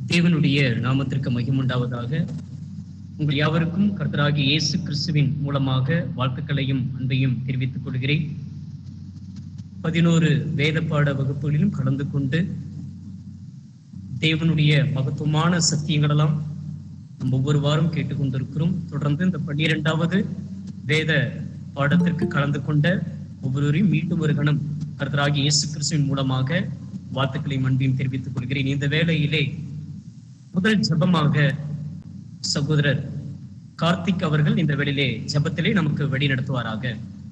தேவனுடைய நாமத்திற்கு மகிமுண்டாவதாக உங்கள் யாவருக்கும் கர்த்தராகிய இயேசு கிறிஸ்துவின் மூலமாக வாழ்த்துக்களையும் அன்பையும் தெரிவித்துக் கொள்கிறேன் பதினோரு வேத பாட வகுப்புகளிலும் கலந்து கொண்டு தேவனுடைய மகத்துவமான சத்தியங்களெல்லாம் நம்ம ஒவ்வொரு வாரம் கேட்டுக்கொண்டிருக்கிறோம் தொடர்ந்து இந்த பன்னிரெண்டாவது வேத பாடத்திற்கு கலந்து கொண்ட ஒவ்வொருவரையும் மீண்டும் ஒரு கணம் கர்த்தராகிய இயேசு கிறிஸ்துவின் மூலமாக வாழ்த்துக்களையும் அன்பையும் தெரிவித்துக் கொள்கிறேன் இந்த வேளையிலே முதல் ஜெபமாக சகோதரர் கார்த்திக் அவர்கள் இந்த வேளையிலே ஜெபத்திலே நமக்கு வழி நடத்துவாராக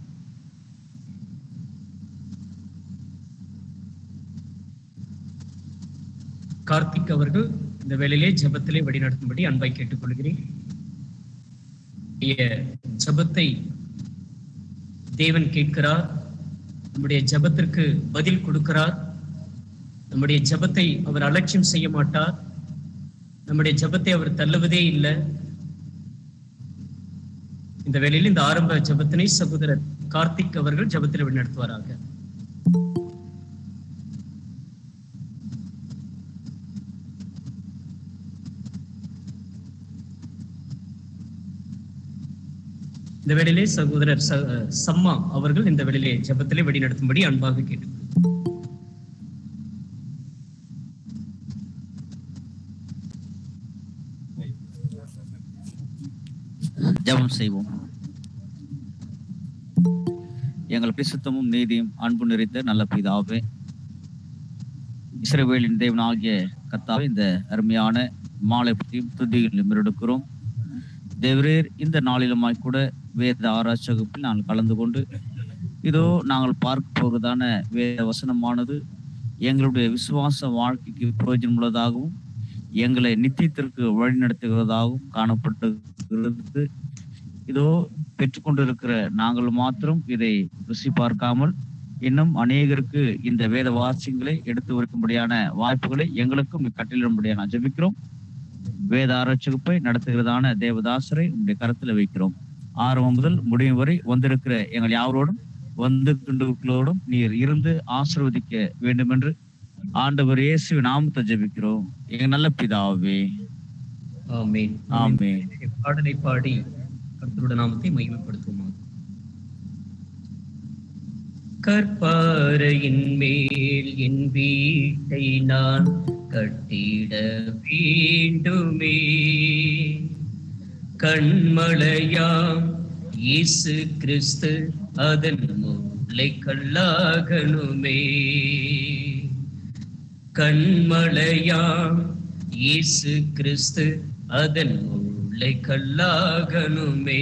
கார்த்திக் அவர்கள் இந்த வேளையிலே ஜெபத்திலே வழி நடத்தும்படி அன்பாய் கேட்டுக்கொள்கிறேன் ஜெபத்தை தேவன் கேட்கிறார் நம்முடைய ஜெபத்திற்கு பதில் கொடுக்கிறார் நம்முடைய ஜெபத்தை அவர் அலட்சியம் செய்ய மாட்டார் நம்முடைய ஜெபத்தை அவர் தள்ளுவதே இல்லை இந்த வேளையில் இந்த ஆரம்ப ஜெபத்தினை சகோதரர் கார்த்திக் அவர்கள் ஜெபத்தில் வழிநடத்துவாராக இந்த வேளையிலே சகோதரர் ச- சம்மா அவர்கள் இந்த வேளையிலே ஜெபத்திலே வழிநடத்தும்படி அன்பாக கேட்டு ஜெபம் செய்வோம் எங்கள் பிசுத்தமும் நீதியும் அன்பு நிறைந்த நல்ல பிதாவே இஸ்ரவேலின் தேவனாகிய கர்த்தாவே இந்த அருமையான மாலை பற்றியும் துதிகளிலும் எடுக்கிறோம் தேவரீர் இந்த நாளிலுமாய் கூட வேத ஆராய்ச்சி வகுப்பில் நாங்கள் கலந்து கொண்டு இதோ நாங்கள் பார்க்க போவதான வேத வசனமானது எங்களுடைய விசுவாச வாழ்க்கைக்கு பிரயோஜனமுள்ளதாகவும் எங்களை நித்தியத்திற்கு வழிநடத்துகிறதாகவும் காணப்பட்டுகிறது இதோ பெற்றுக்கொண்டிருக்கிற நாங்கள் மாத்திரம் இதை ருசி பார்க்காமல் இன்னும் அநேகருக்கு இந்த வேத வாசியங்களை எடுத்து வைக்கும்படியான வாய்ப்புகளை எங்களுக்கும் கட்டிலிடும்படியான ஜெபிக்கிறோம் வேத ஆராய்ச்சிப்பை நடத்துகிறதான தேவதாசரை உங்களுடைய கருத்துல வைக்கிறோம் ஆரம்பம் முதல் முடியும் வரை வந்திருக்கிற எங்கள் யாவரோடும் வந்திருக்கின்றவர்களோடும் நீர் இருந்து ஆசீர்வதிக்க வேண்டும் என்று ஆண்டவர் இயேசு நாமத்தை ஜெபிக்கிறோம் எங்க நல்ல பிதாவே ஆமென் ஆமென். பாடலை பாடி கர்த்தருடைய நாமத்தை மகிமைப்படுத்துவோமா கற்பாறையின் மேல் என் வீட்டை நான் கட்டிட வேண்டுமே கண்மலையாம் இயேசு கிறிஸ்து அதன் மூளை கல்லாகணுமே கண்மலையாம் இயேசு கிறிஸ்து அதன் மூளை கல்லாகணுமே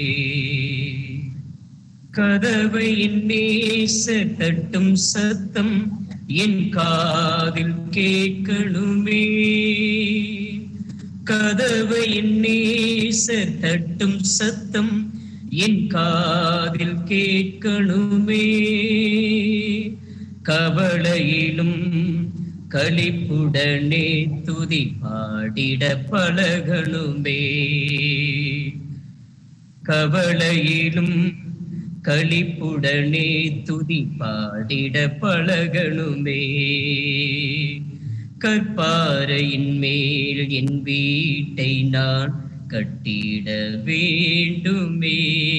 கதவை நேச தட்டும் சத்தம் என் காதில் கேட்கணுமே கதவை நேச தட்டும் சத்தம் என் காதில் கேட்கணுமே கவலையிலும் களிப்புடனே துதி பாடிட பழகணுமே கவலையிலும் களிப்புடனே துதி பாடிட பழகணுமே கற்பாறையின் மேல் என் வீட்டை நான் கட்டிட வேண்டுமே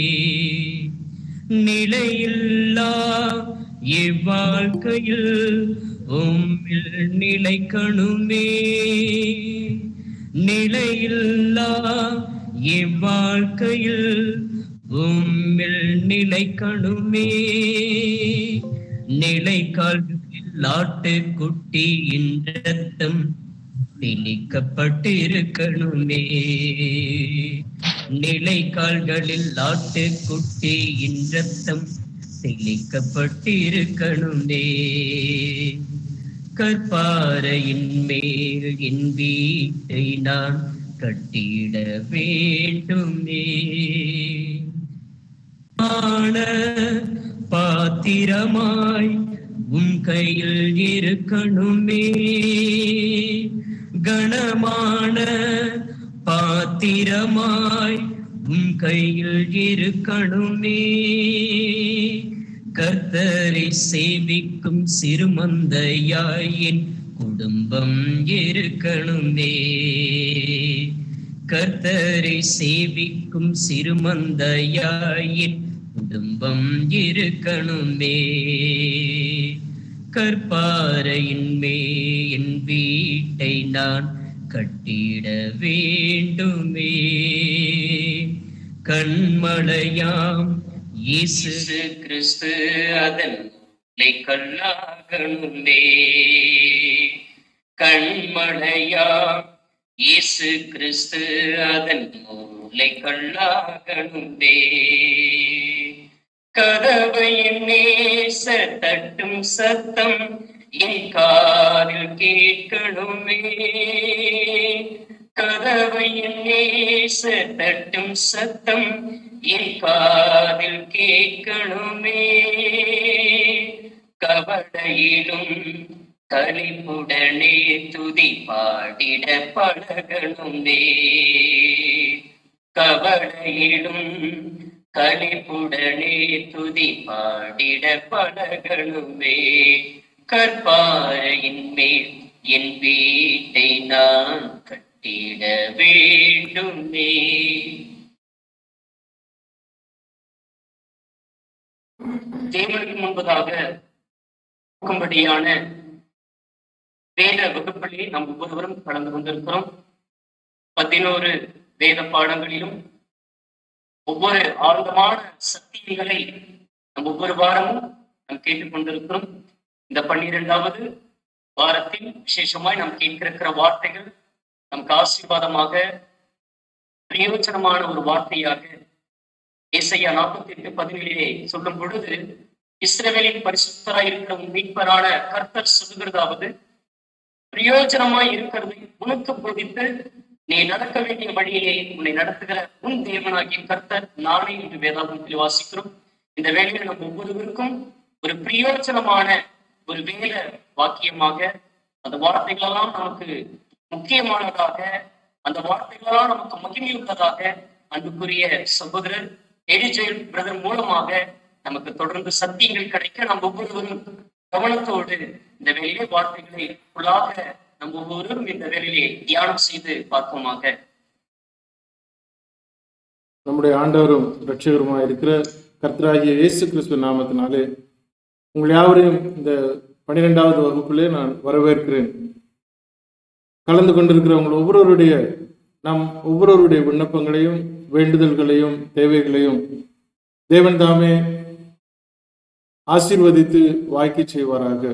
நிலையில்லா இவ்வாழ்க்கையில் உம்மில் நிலைக்கணுமே நிலையில்லா இவ்வாழ்க்கையில் உம்மில் நிலைக்கணுமே நிலைக்கால்களில் ஆட்டுக்குட்டியின் ரத்தம் தெளிக்கப்பட்டிருக்கணுமே நிலைக்கால்களில் ஆட்டுக்குட்டியின் ரத்தம் தெளிக்கப்பட்டிருக்கணுமே கற்பாறையின் மேல் என் வீட்டை நான் கட்டிட வேண்டுமே ஆன பாத்திரமாய் உன் கையில் இருக்கணுமே கனமான பாத்திரமாய் உன் கையில் இருக்கணுமே கர்த்தரை சேவிக்கும் சிறுமந்தையாய் என் குடும்பம் இருக்கணுமே கர்த்தரை சேவிக்கும் சிறுமந்தையாயின் குடும்பம் இருக்கணுமே கற்பாறையின் மே என் வீட்டை நான் கட்டிட வேண்டுமே கண்மலையாம் இயேசு கிறிஸ்து அதன் மூலை கல்லாகணுமே கண்மலையாம் இயேசு கிறிஸ்து அதன் மூலை கல்லாகணுமே கதவையின் நேச தட்டும் சத்தம் என் காதில் கேட்கணுமே கதவையின் நேச தட்டும் சத்தம் என் காதில் கேட்கணுமே கவடையிலும் களிப்புடனே துதி பாடிட பழகணுமே கவடையிலும் களிப்புடனே துதி பாடிட பழகணுமே கற்பாறையின் மேல் என் வீட்டை நான் கட்டிட வேண்டுமே தேவனுக்கு முன்பதாக இருக்கும்படியான வேத வகுப்பிலே நாம் ஒவ்வொருவரும் கலந்து கொண்டிருக்கிறோம் பதினோரு வேத பாடங்களிலும் ஒவ்வொரு ஆழ்ந்தமான சத்தியங்களை நம் ஒவ்வொரு வாரமும் நாம் கேட்டுக்கொண்டிருக்கிறோம் இந்த பன்னிரெண்டாவது வாரத்தில் விசேஷமாய் நாம் கேட்கிருக்கிற வார்த்தைகள் நமக்கு ஆசீர்வாதமாக பிரயோஜனமான ஒரு வார்த்தையாக ஏசையா நாற்பத்தி எட்டு பதினேழிலே சொல்லும் பொழுது இஸ்ரவேலின் பரிசுத்தராய் இருக்கிற உன் மீட்பரான கர்த்தர் சொல்லுகிறதாவது பிரயோஜனமாய் இருக்கிறது உனக்கு போதித்து நீ நடக்க வேண்டிய வழியிலே உன்னை நடத்துகிற உன் தேவனாகிய கர்த்தர் நானே என்று வேதாகமத்தில் வாசிக்கிறோம் இந்த வேலையில் நம் ஒவ்வொருவருக்கும் ஒரு பிரயோஜனமான ஒரு வேத வாக்கியமாக அந்த வார்த்தைகளெல்லாம் நமக்கு முக்கியமானதாக அந்த வார்த்தைகளெல்லாம் நமக்கு மகிமையுள்ளதாக அன்புக்குரிய சகோதரர் எரிஜெயல் பிரதர் மூலமாக நமக்கு தொடர்ந்து சத்தியங்கள் கிடைக்க நம் ஒவ்வொருவரும் கவனத்தோடு இந்த வேலையிலே வார்த்தைகளை உள்ளாக நம் ஒவ்வொருவரும் இந்த வேலையிலே தியானம் செய்து பார்ப்போமாக நம்முடைய ஆண்டவரும் இரட்சகருமாய் இருக்கிற கர்த்தராகிய இயேசு கிறிஸ்துவ நாமத்தினாலே உங்கள் யாவரையும் இந்த பன்னிரெண்டாவது வகுப்பிலே நான் வரவேற்கிறேன் கலந்து கொண்டிருக்கிற உங்கள் ஒவ்வொருவருடைய நாம் ஒவ்வொருவருடைய விண்ணப்பங்களையும் வேண்டுதல்களையும் தேவைகளையும் தேவன் தாமே ஆசீர்வதித்து வாய்க்கு செய்வாராக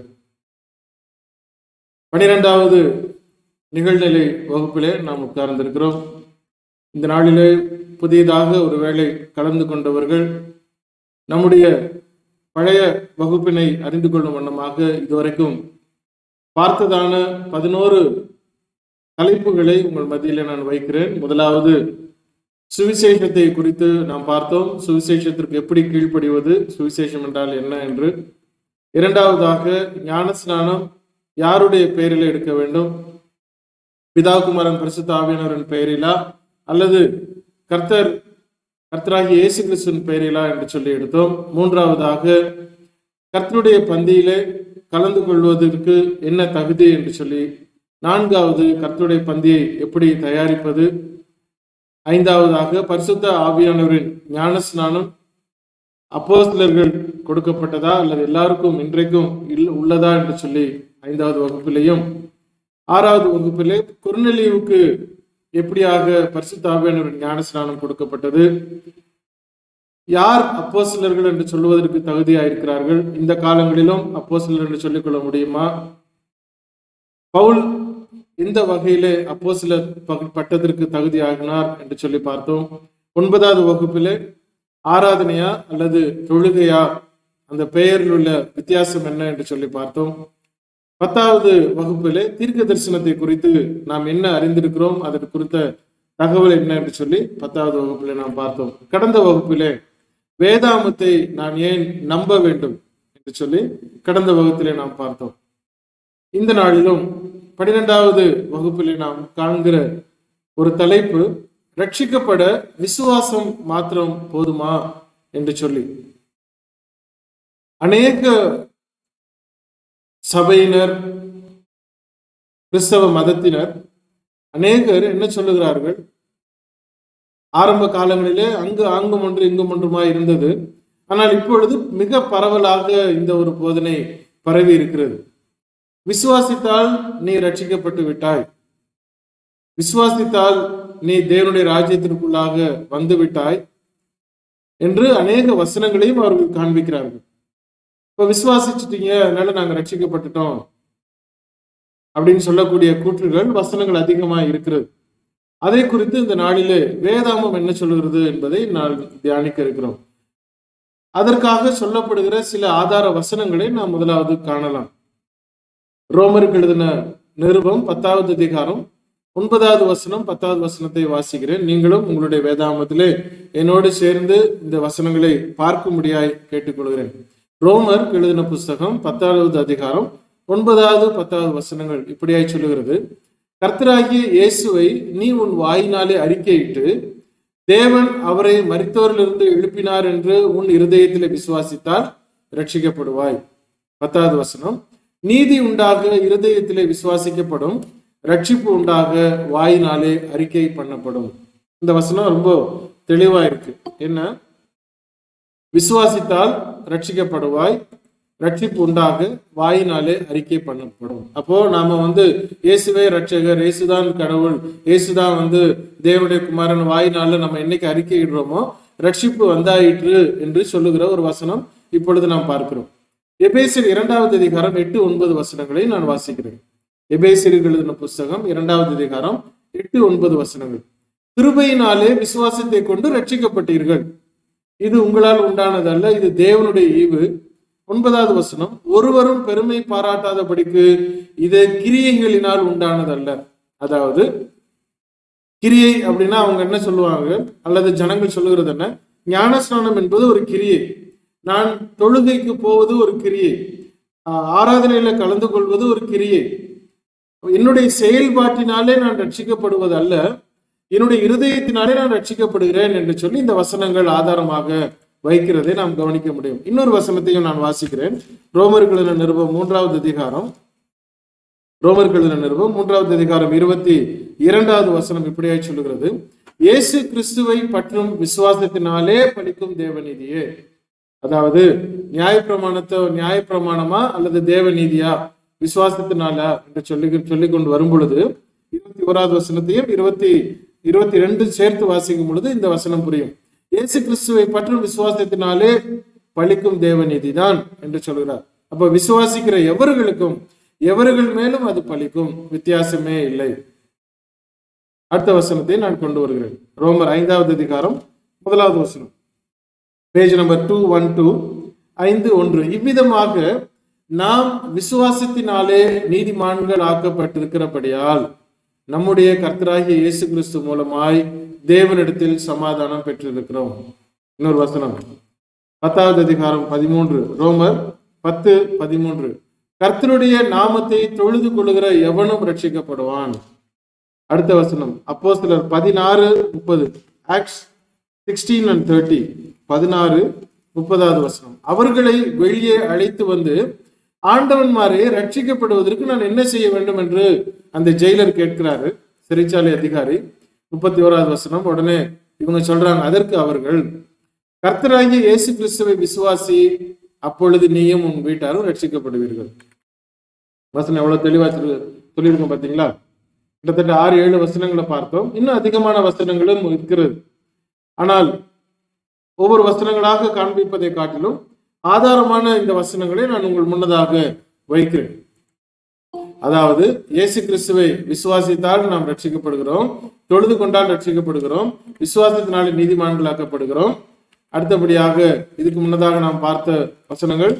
பனிரெண்டாவது நிகழ்நிலை வகுப்பிலே நாம் உட்கார்ந்திருக்கிறோம் இந்த நாளிலே புதியதாக ஒருவேளை கலந்து கொண்டவர்கள் நம்முடைய பழைய வகுப்பினை அறிந்து கொள்ளும் வண்ணமாக இதுவரைக்கும் பார்த்ததான பதினோரு தலைப்புகளை உங்கள் மத்தியிலே நான் வைக்கிறேன் முதலாவது சுவிசேஷத்தை குறித்து நாம் பார்த்தோம் சுவிசேஷத்திற்கு எப்படி கீழ்ப்படிவது சுவிசேஷம் என்றால் என்ன என்று இரண்டாவதாக ஞானஸ்நானம் யாருடைய பெயரில் எடுக்க வேண்டும் பிதாகுமாரன் பரிசுத்த ஆவியானவரின் பெயரிலா அல்லது கர்த்தர் கர்த்தராகிய இயேசு கிறிஸ்துவின் பெயரிலா என்று சொல்லி எடுத்தோம் மூன்றாவதாக கர்த்தருடைய பந்தியிலே கலந்து கொள்வதற்கு என்ன தகுதி என்று சொல்லி நான்காவது கர்த்தருடைய பந்தியை எப்படி தயாரிப்பது ஐந்தாவதாக பரிசுத்த ஆவியானவரின் ஞானஸ்நானம் அப்போஸ்தலர்கள் கொடுக்கப்பட்டதா அல்லது எல்லாருக்கும் இன்றைக்கும் இல் உள்ளதா என்று சொல்லி ஐந்தாவது வகுப்பிலையும் ஆறாவது வகுப்பிலே குறுநெலிவுக்கு எப்படியாக பரிசுத்த ஆவியானவரின் ஞானஸ்நானம் கொடுக்கப்பட்டது யார் அப்போஸ்தலர்கள் என்று சொல்லுவதற்கு தகுதியாக இருக்கிறார்கள் இந்த காலங்களிலும் அப்போஸ்தலர் என்று சொல்லிக்கொள்ள முடியுமா பவுல் இந்த வகையிலே அப்போஸ்தலர் பக- பட்டத்திற்கு தகுதியாகினார் என்று சொல்லி பார்த்தோம் ஒன்பதாவது வகுப்பிலே ஆராதனையா அல்லது தொழுகையா அந்த பெயரில் உள்ள வித்தியாசம் என்ன என்று சொல்லி பார்த்தோம் பத்தாவது வகுப்பிலே தீர்க்க தரிசனத்தை குறித்து நாம் என்ன அறிந்திருக்கிறோம் அதற்கு குறித்த தகவல் என்ன என்று சொல்லி பத்தாவது வகுப்பிலே நாம் பார்த்தோம் கடந்த வகுப்பிலே வேதாமத்தை நான் ஏன் நம்ப வேண்டும் என்று சொல்லி கடந்த வகுப்பிலே நாம் பார்த்தோம் இந்த நாளிலும் பன்னிரெண்டாவது வகுப்பிலே நாம் காண்கிற ஒரு தலைப்பு ரட்சிக்கப்பட விசுவாசம் மாத்திரம் போதுமா என்று சொல்லி அநேக சபையினர் கிறிஸ்தவ மதத்தினர் அநேகர் என்ன சொல்லுகிறார்கள் ஆரம்ப காலங்களிலே அங்கு ஆங்கும் ஒன்று இங்கும் ஒன்றுமாய் இருந்தது ஆனால் இப்பொழுது மிக பரவலாக இந்த ஒரு போதனை பரவி இருக்கிறது விசுவாசித்தால் நீ ரட்சிக்கப்பட்டு விட்டாய் விசுவாசித்தால் நீ தேவனுடைய ராஜ்யத்திற்குள்ளாக வந்து விட்டாய் என்று அநேக வசனங்களையும் அவர்கள் காண்பிக்கிறார்கள் இப்ப விசுவாசிச்சுட்டீங்க அதனால நாங்க ரட்சிக்கப்பட்டுட்டோம் அப்படின்னு சொல்லக்கூடிய கூற்றுகள் வசனங்கள் அதிகமா இருக்கிறது அதை குறித்து இந்த நாளிலே வேதாமம் என்ன சொல்லுகிறது என்பதை நான் தியானிக்க இருக்கிறோம் அதற்காக சொல்லப்படுகிற சில ஆதார வசனங்களை நாம் முதலாவது காணலாம் ரோமருக்கு எழுதின நிருபம் பத்தாவது அதிகாரம் ஒன்பதாவது வசனம் பத்தாவது வசனத்தை வாசிக்கிறேன் நீங்களும் உங்களுடைய வேதாமத்திலே என்னோடு சேர்ந்து இந்த வசனங்களை பார்க்கும்படியாய் கேட்டுக்கொள்கிறேன் ரோமர் எழுதின புஸ்தகம் பத்தாவது அதிகாரம் ஒன்பதாவது பத்தாவது வசனங்கள் இப்படியாய் சொல்லுகிறது கர்த்தராகிய இயேசுவை நீ உன் வாயினாலே அறிக்கையிட்டு தேவன் அவரை மரித்தோரிலிருந்து எழுப்பினார் என்று உன் இருதயத்திலே விசுவாசித்தால் ரட்சிக்கப்படுவாய் பத்தாவது வசனம் நீதி உண்டாக இருதயத்திலே விசுவாசிக்கப்படும் ரட்சிப்பு உண்டாக வாயினாலே அறிக்கை பண்ணப்படும் இந்த வசனம் ரொம்ப தெளிவா இருக்கு என்ன விசுவாசித்தால் ரட்சிக்கப்படுவாய் ரட்சிப்பு உண்டாக வாயினாலே அறிக்கை பண்ணப்படும் அப்போ நாம வந்து இயேசுவே ரட்சகர் இயேசுதான் கடவுள் இயேசுதான் வந்து தேவனுடைய குமாரன் வாயினால நம்ம என்னைக்கு அறிக்கையிடுறோமோ ரட்சிப்பு வந்தாயிற்று என்று சொல்லுகிற ஒரு வசனம் இப்பொழுது நாம் பார்க்கிறோம் எபேசியர் இரண்டாவது அதிகாரம் எட்டு ஒன்பது வசனங்களை நான் வாசிக்கிறேன் எபேசியர்கள் எழுதின புஸ்தகம் இரண்டாவது அதிகாரம் எட்டு ஒன்பது வசனங்கள் கிருபையினாலே விசுவாசத்தை கொண்டு ரட்சிக்கப்பட்டீர்கள் இது உங்களால் உண்டானதல்ல இது தேவனுடைய ஈவு ஒன்பதாவது வசனம் ஒருவரும் பெருமை பாராட்டாதபடிக்கு இது கிரியைகளினால் உண்டானதல்ல அதாவது கிரியை அப்படின்னா அவங்க என்ன சொல்லுவாங்க அல்லது ஜனங்கள் சொல்லுகிறது என்ன ஞானஸ்நானம் என்பது ஒரு கிரியை நான் தொழுகைக்கு போவது ஒரு கிரியை ஆஹ் ஆராதனையில கலந்து கொள்வது ஒரு கிரியை என்னுடைய செயல்பாட்டினாலே நான் ரட்சிக்கப்படுவது அல்ல என்னுடைய இருதயத்தினாலே நான் ரட்சிக்கப்படுகிறேன் என்று சொல்லி இந்த வசனங்கள் ஆதாரமாக வைக்கிறதை நாம் கவனிக்க முடியும் இன்னொரு வசனத்தையும் நான் வாசிக்கிறேன் ரோமர்களின் நிருபம் மூன்றாவது அதிகாரம் ரோமர்களின் நிருபம் மூன்றாவது அதிகாரம் இருபத்தி இரண்டாவது வசனம் இப்படியாய் சொல்லுகிறது இயேசு கிறிஸ்துவை பற்றும் விசுவாசத்தினாலே பலிக்கும் தேவநீதியே அதாவது நியாயப்பிரமாணத்தை நியாயப்பிரமாணமா அல்லது தேவநீதியா விசுவாசத்தினால என்று சொல்லி சொல்லிக் கொண்டு வரும் பொழுது இருபத்தி ஓராவது வசனத்தையும் இருபத்தி இருபத்தி ரெண்டு சேர்த்து வாசிக்கும் பொழுது இந்த வசனம் புரியும் இயேசு கிறிஸ்துவை பற்றும் விசுவாசத்தினாலே பலிக்கும் தேவநீதி தான் என்று சொல்கிறார் அப்ப விசுவாசிக்கிற எவர்களுக்கும் எவர்கள் மேலும் அது பலிக்கும் வித்தியாசமே இல்லை அடுத்த வசனத்தை நான் கொண்டு வருகிறேன் ரோமர் ஐந்தாவது அதிகாரம் முதலாவது வசனம் page number two one two ஐந்து ஒன்று இவ்விதமாக நாம் விசுவாசத்தினாலே நீதிமான்கள் ஆக்கப்பட்டிருக்கிறபடியால் நம்முடைய கர்த்தராகிய இயேசு கிறிஸ்து மூலமாய் தேவனிடத்தில் சமாதானம் பெற்றிருக்கிறோம் இன்னொரு வசனம் பத்தாவது அதிகாரம் பதிமூன்று ரோமர் பத்து பதிமூன்று கர்த்தருடைய நாமத்தை தொழுது கொள்ளுகிற எவனும் ரட்சிக்கப்படுவான் அடுத்த வசனம் அப்போ சிலர் பதினாறு முப்பது ஆக்ஸ் சிக்ஸ்டீன் அண்ட் தேர்ட்டி பதினாறு முப்பதாவது வசனம் அவர்களை வெளியே அழைத்து வந்து ஆண்டவன்மாரே ரட்சிக்கப்படுவதற்கு நான் என்ன செய்ய வேண்டும் என்று அந்த ஜெயிலர் கேட்கிறாரு சிறைச்சாலை அதிகாரி முப்பத்தி ஓராவது வசனம் உடனே இவங்க சொல்றாங்க அதற்கு அவர்கள் கர்த்தராகிய இயேசு கிறிஸ்துவை விசுவாசி அப்பொழுது நீயும் உன் வீட்டாரும் ரட்சிக்கப்படுவீர்கள் வசனம் எவ்வளவு தெளிவா சொல்லி- சொல்லியிருக்கோம் பாத்தீங்களா கிட்டத்தட்ட ஆறு ஏழு வசனங்களை பார்த்தோம் இன்னும் அதிகமான வசனங்களும் இருக்கிறது ஆனால் ஒவ்வொரு வசனங்களாக காண்பிப்பதை காட்டிலும் ஆதாரமான இந்த வசனங்களை நான் உங்கள் முன்னதாக வைக்கிறேன் அதாவது இயேசு கிறிஸ்துவை விசுவாசித்தால் நாம் ரட்சிக்கப்படுகிறோம் தொழுது கொண்டால் ரட்சிக்கப்படுகிறோம் விசுவாசத்தினாலே நீதிமான்களாக்கப்படுகிறோம் அடுத்தபடியாக இதுக்கு முன்னதாக நாம் பார்த்த வசனங்கள்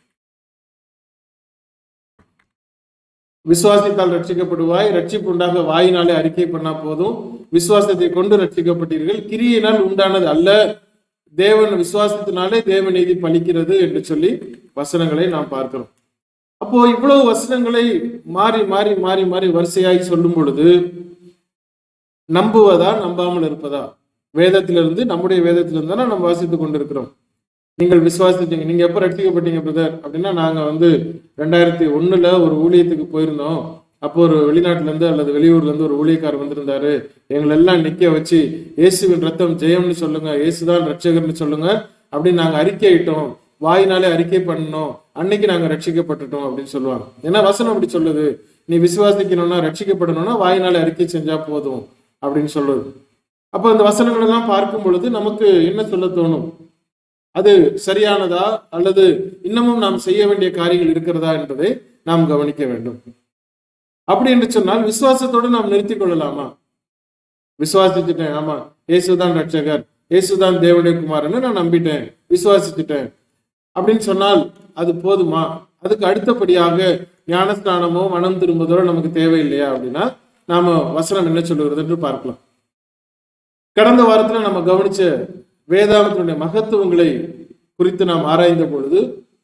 விசுவாசித்தால் ரட்சிக்கப்படுவாய் ரட்சிப்பு உண்டாக வாயினாலே அறிக்கை பண்ணா போதும் விசுவாசத்தை கொண்டு ரட்சிக்கப்பட்டீர்கள் கிரியினால் உண்டானது அல்ல தேவன் விசுவாசத்தினாலே தேவ நீதி பலிக்கிறது என்று சொல்லி வசனங்களை நாம் பார்க்கிறோம் அப்போ இவ்வளவு வசனங்களை மாறி மாறி மாறி மாறி வரிசையாய் சொல்லும் பொழுது நம்புவதா நம்பாமல் இருப்பதா வேதத்திலிருந்து நம்முடைய வேதத்திலிருந்து தானே நம்ம வாசித்துக் கொண்டிருக்கிறோம் நீங்கள் விசுவாசித்தீங்க நீங்க எப்ப ரட்சிக்கப்பட்டீங்க பிரதர் அப்படின்னா நாங்க வந்து ரெண்டாயிரத்தி ஒண்ணுல ஒரு ஊழியத்துக்கு போயிருந்தோம் அப்போ ஒரு வெளிநாட்டுல இருந்து அல்லது வெளியூர்ல இருந்து ஒரு ஊழியக்காரர் வந்திருந்தாரு எங்களை எல்லாம் நிக்க வச்சு இயேசுவின் ரத்தம் ஜெயம்னு சொல்லுங்க இயேசுதான் ரட்சகர்னு சொல்லுங்க அப்படின்னு நாங்க அறிக்கையிட்டோம் வாயினாலே அறிக்கை பண்ணோம் அன்னைக்கு நாங்க ரட்சிக்கப்பட்டுட்டோம் அப்படின்னு சொல்லுவாங்க ஏன்னா வசனம் அப்படி சொல்லுது நீ விசுவாசிக்கணும்னா ரட்சிக்கப்படணும்னா வாயினாலே அறிக்கை செஞ்சா போதும் அப்படின்னு சொல்லுது அப்போ இந்த வசனங்கள் எல்லாம் பார்க்கும் பொழுது நமக்கு என்ன சொல்ல தோணும் அது சரியானதா அல்லது இன்னமும் நாம் செய்ய வேண்டிய காரியங்கள் இருக்கிறதா என்பதை நாம் கவனிக்க வேண்டும் அப்படி என்று சொன்னால் விசுவாசத்தோடு நாம் நிறுத்திக் கொள்ளலாமா விசுவாசிச்சுட்டேன் ஆமா இயேசுதான் ரட்சகர் இயேசுதான் தேவனுடைய குமாரன்னு நான் நம்பிட்டேன் விசுவாசிச்சுட்டேன் அப்படின்னு சொன்னால் அது போதுமா அதுக்கு அடுத்தபடியாக ஞானஸ்நானமோ மனம் திரும்புதலோ நமக்கு தேவையில்லையா அப்படின்னா நாம வசனம் என்ன சொல்லுகிறது என்று பார்க்கலாம் கடந்த வாரத்துல நம்ம கவனிச்ச வேதாந்தத்தினுடைய மகத்துவங்களை குறித்து நாம் ஆராய்ந்த பொழுது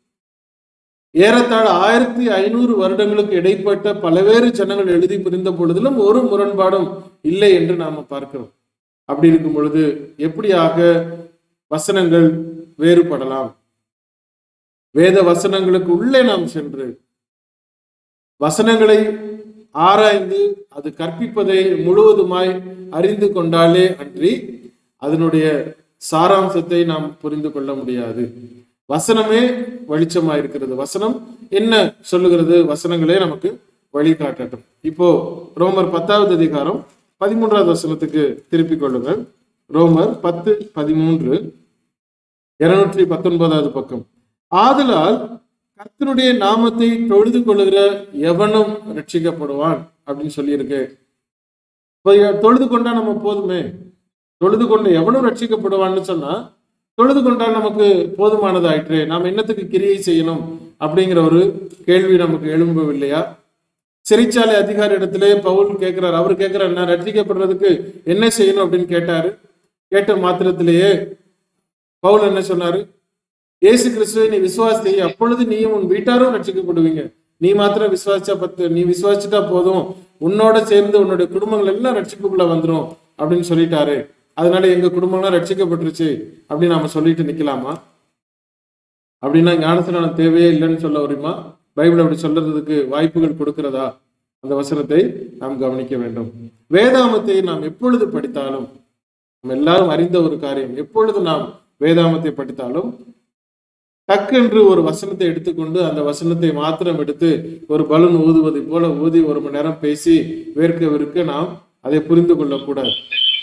ஏறத்தாழ ஆயிரத்தி ஐநூறு வருடங்களுக்கு இடைப்பட்ட பல்வேறு ஜனங்கள் எழுதி புரிந்த பொழுதிலும் ஒரு முரண்பாடும் இல்லை என்று நாம பார்க்கிறோம் அப்படி இருக்கும் பொழுது எப்படியாக வசனங்கள் வேறுபடலாம் வேத வசனங்களுக்கு உள்ளே நாம் சென்று வசனங்களை ஆராய்ந்து அது கற்பிப்பதை முழுவதுமாய் அறிந்து கொண்டாலே அன்றி அதனுடைய சாராம்சத்தை நாம் புரிந்து கொள்ள முடியாது வசனமே வெளிச்சமா இருக்கிறது வசனம் என்ன சொல்லுகிறது வசனங்களே நமக்கு வழிகாட்டட்டும் இப்போ ரோமர் பத்தாவது அதிகாரம் பதிமூன்றாவது வசனத்துக்கு திருப்பிக் கொள்ளுங்கள் ரோமர் பத்து பதிமூன்று இருநூற்றி பத்தொன்பதாவது பக்கம் ஆதலால் கர்த்தனுடைய நாமத்தை தொழுது கொள்ளுகிற எவனும் ரட்சிக்கப்படுவான் அப்படின்னு சொல்லியிருக்கு இப்போ தொழுது கொண்டா நம்ம போதுமே தொழுது கொண்டு எவனும் ரட்சிக்கப்படுவான்னு சொன்னா தொழுது கொண்டா நமக்கு போதுமானதாயிற்று நாம் என்னத்துக்கு கிரியை செய்யணும் அப்படிங்கிற ஒரு கேள்வி நமக்கு எழும்பவில்லையா சிறைச்சாலை அதிகாரி இடத்திலே பவுல் கேட்கிறார் அவர் கேட்கிறார் நான் ரட்சிக்கப்படுறதுக்கு என்ன செய்யணும் அப்படின்னு கேட்டாரு கேட்ட மாத்திரத்திலேயே பவுல் என்ன சொன்னாரு இயேசு கிறிஸ்துவை நீ விசுவாசி அப்பொழுது நீயும் உன் வீட்டாரும் ரட்சிக்கப்படுவீங்க நீ மாத்திரம் விசுவாசிச்சா பத்து நீ விசுவாசிட்டா போதும் உன்னோட சேர்ந்து உன்னுடைய குடும்பங்கள் எல்லாம் ரட்சிப்புக்குள்ள வந்துரும் அப்படின்னு சொல்லிட்டாரு அதனால எங்க குடும்பம்லாம் ரட்சிக்கப்பட்டுருச்சு அப்படின்னு நாம சொல்லிட்டு நிக்கலாமா அப்படின்னா ஞானஸ்நானம் தேவையே இல்லைன்னு சொல்ல வருமா பைபிள் அப்படி சொல்றதுக்கு வாய்ப்புகள் கொடுக்கிறதா அந்த வசனத்தை நாம் கவனிக்க வேண்டும் வேதாமத்தை நாம் எப்பொழுது படித்தாலும் நம்ம எல்லாரும் அறிந்த ஒரு காரியம் எப்பொழுது நாம் வேதாமத்தை படித்தாலும் டக்கென்று ஒரு வசனத்தை எடுத்துக்கொண்டு அந்த வசனத்தை மாத்திரம் எடுத்து ஒரு பலூன் ஊதுவதை போல ஊதி ஒரு மணி நேரம் பேசி வேர்க்க விற்க நாம் அதை புரிந்து கொள்ளக்கூடாது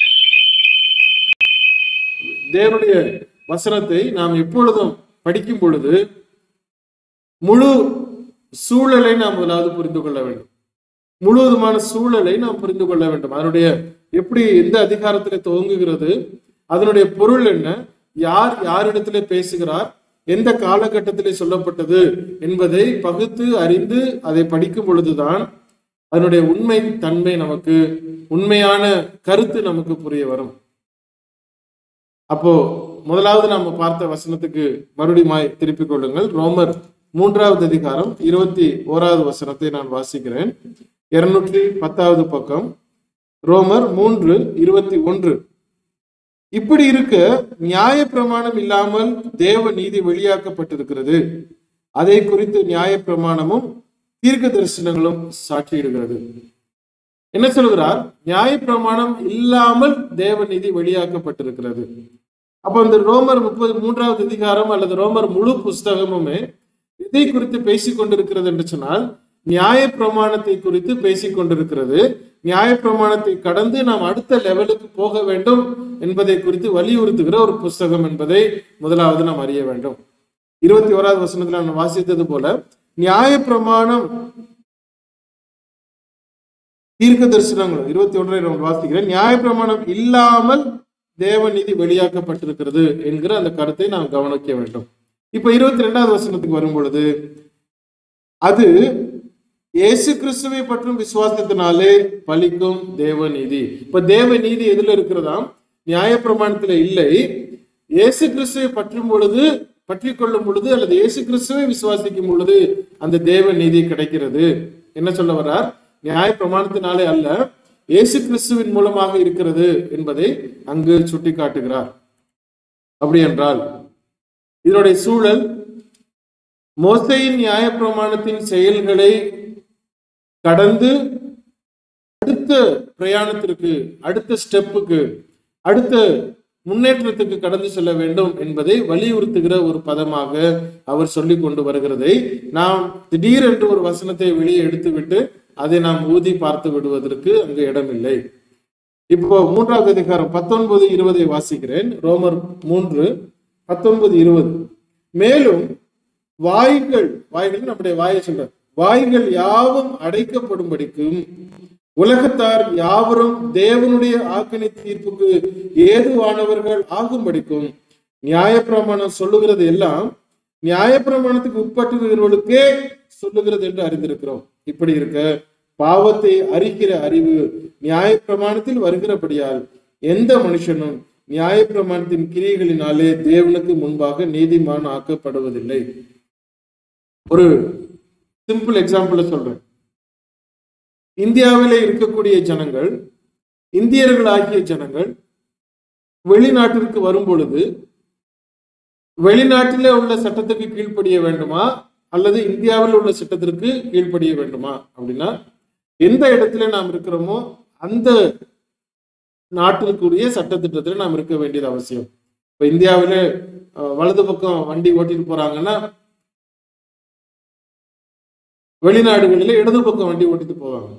தேவனுடைய வசனத்தை நாம் எப்பொழுதும் படிக்கும் பொழுது முழு சூழலை நாம் முதலாவது புரிந்து கொள்ள வேண்டும் முழுவதுமான சூழலை நாம் புரிந்து கொள்ள வேண்டும் அதனுடைய எப்படி எந்த அதிகாரத்திலே துவங்குகிறது அதனுடைய பொருள் என்ன யார் யாரிடத்திலே பேசுகிறார் எந்த காலகட்டத்திலே சொல்லப்பட்டது என்பதை பகுத்து அறிந்து அதை படிக்கும் பொழுதுதான் அதனுடைய உண்மை தன்மை நமக்கு உண்மையான கருத்து நமக்கு புரிய வரும் அப்போ முதலாவது நாம பார்த்த வசனத்துக்கு மறுபடியும் திருப்பிக் கொள்ளுங்கள் ரோமர் மூன்றாவது அதிகாரம் இருபத்தி ஓராவது வசனத்தை நான் வாசிக்கிறேன் இருநூற்றி பத்தாவது பக்கம் ரோமர் மூன்று இருபத்தி ஒன்று இப்படி இருக்க நியாய பிரமாணம் இல்லாமல் தேவ நீதி வெளியாக்கப்பட்டிருக்கிறது அதை குறித்து நியாய பிரமாணமும் தீர்க்க தரிசனங்களும் சாட்சியிடுகிறது என்ன சொல்கிறார் நியாய பிரமாணம் இல்லாமல் தேவ நீதி வெளியாக்கப்பட்டிருக்கிறது அப்ப இந்த ரோமர் முப்பது மூன்றாவது அதிகாரம் அல்லது ரோமர் முழு புஸ்தகமுமே எதை குறித்து பேசிக் கொண்டிருக்கிறது என்று சொன்னால் நியாய பிரமாணத்தை குறித்து பேசிக் கொண்டிருக்கிறது நியாய பிரமாணத்தை கடந்து நாம் அடுத்த லெவலுக்கு போக வேண்டும் என்பதை குறித்து வலியுறுத்துகிற ஒரு புஸ்தகம் என்பதை முதலாவது நாம் அறிய வேண்டும் இருபத்தி ஓராவது வசனத்துல நான் வாசித்தது போல நியாய பிரமாணம் தீர்க்க தரிசனங்கள் இருபத்தி ஒன்றை நான் வாசிக்கிறேன் நியாய பிரமாணம் இல்லாமல் தேவநீதி வெளியாக்கப்பட்டிருக்கிறது என்கிற அந்த கருத்தை நாம் கவனிக்க வேண்டும் இப்ப இருபத்தி ரெண்டாவது வசனத்துக்கு வரும் பொழுது அது இயேசு கிறிஸ்துவை பற்றும் விசுவாசத்தினாலே பலிக்கும் தேவ நீதி இப்ப தேவ நீதி எதுல இருக்கிறதாம் நியாய பிரமாணத்துல இல்லை இயேசு கிறிஸ்துவை பற்றும் பொழுது பற்றி கொள்ளும் பொழுது அல்லது இயேசு கிறிஸ்துவை விசுவாசிக்கும் பொழுது அந்த தேவ நீதி கிடைக்கிறது என்ன சொல்ல வர்றார் நியாய பிரமாணத்தினாலே அல்ல இயேசு கிறிஸ்துவின் மூலமாக இருக்கிறது என்பதை அங்கு சுட்டி காட்டுகிறார் அப்படி என்றால் இதனுடைய சூழல் மோசையின் நியாய பிரமாணத்தின் செயல்களை கடந்து அடுத்த பிரயாணத்திற்கு அடுத்த ஸ்டெப்புக்கு அடுத்த முன்னேற்றத்துக்கு கடந்து செல்ல வேண்டும் என்பதை வலியுறுத்துகிற ஒரு பதமாக அவர் சொல்லிக் கொண்டு வருகிறதை நாம் திடீரென்று ஒரு வசனத்தை வெளியே எடுத்துவிட்டு அதை நாம் ஊதி பார்த்து விடுவதற்கு அங்கு இடமில்லை இப்போ மூன்றாவது அதிகாரம் பத்தொன்பது இருபதை வாசிக்கிறேன் ரோமர் மூன்று பத்தொன்பது இருபது மேலும் வாய்கள் வாய்கள் நம்முடைய வாயை சொல்ற வாய்கள் யாவும் அடைக்கப்படும்படிக்கும் உலகத்தார் யாவரும் தேவனுடைய ஆக்கினை தீர்ப்புக்கு ஏதுவானவர்கள் ஆகும்படிக்கும் நியாயப்பிரமாணம் சொல்லுகிறது எல்லாம் நியாயப்பிரமாணத்துக்கு உட்பட்டிருக்கிறவர்களுக்கே சொல்லுகிறது என்று அறிந்திருக்கிறோம் இப்படி இருக்க பாவத்தை அறிகிற அறிவு நியாயப்பிரமாணத்தில் வருகிறபடியால் எந்த மனுஷனும் நியாயப்பிரமாணத்தின் கிரியைகளினாலே தேவனுக்கு முன்பாக நீதிமான் ஆக்கப்படுவதில்லை ஒரு சிம்பிள் எக்ஸாம்பிள் சொல்றேன் இந்தியாவிலே இருக்கக்கூடிய ஜனங்கள் இந்தியர்கள் ஆகிய ஜனங்கள் வெளிநாட்டிற்கு வரும் பொழுது வெளிநாட்டிலே உள்ள சட்டத்துக்கு கீழ்ப்படிய வேண்டுமா அல்லது இந்தியாவில் உள்ள சட்டத்திற்கு கீழ்ப்படிய வேண்டுமா அப்படின்னா எந்த இடத்துல நாம் இருக்கிறோமோ அந்த நாட்டிற்குரிய சட்டத்திட்டத்தில் நாம் இருக்க வேண்டியது அவசியம் இப்ப இந்தியாவில அஹ், வலது பக்கம் வண்டி ஓட்டிட்டு போறாங்கன்னா வெளிநாடுகளில இடது பக்கம் வண்டி ஓட்டிட்டு போவாங்க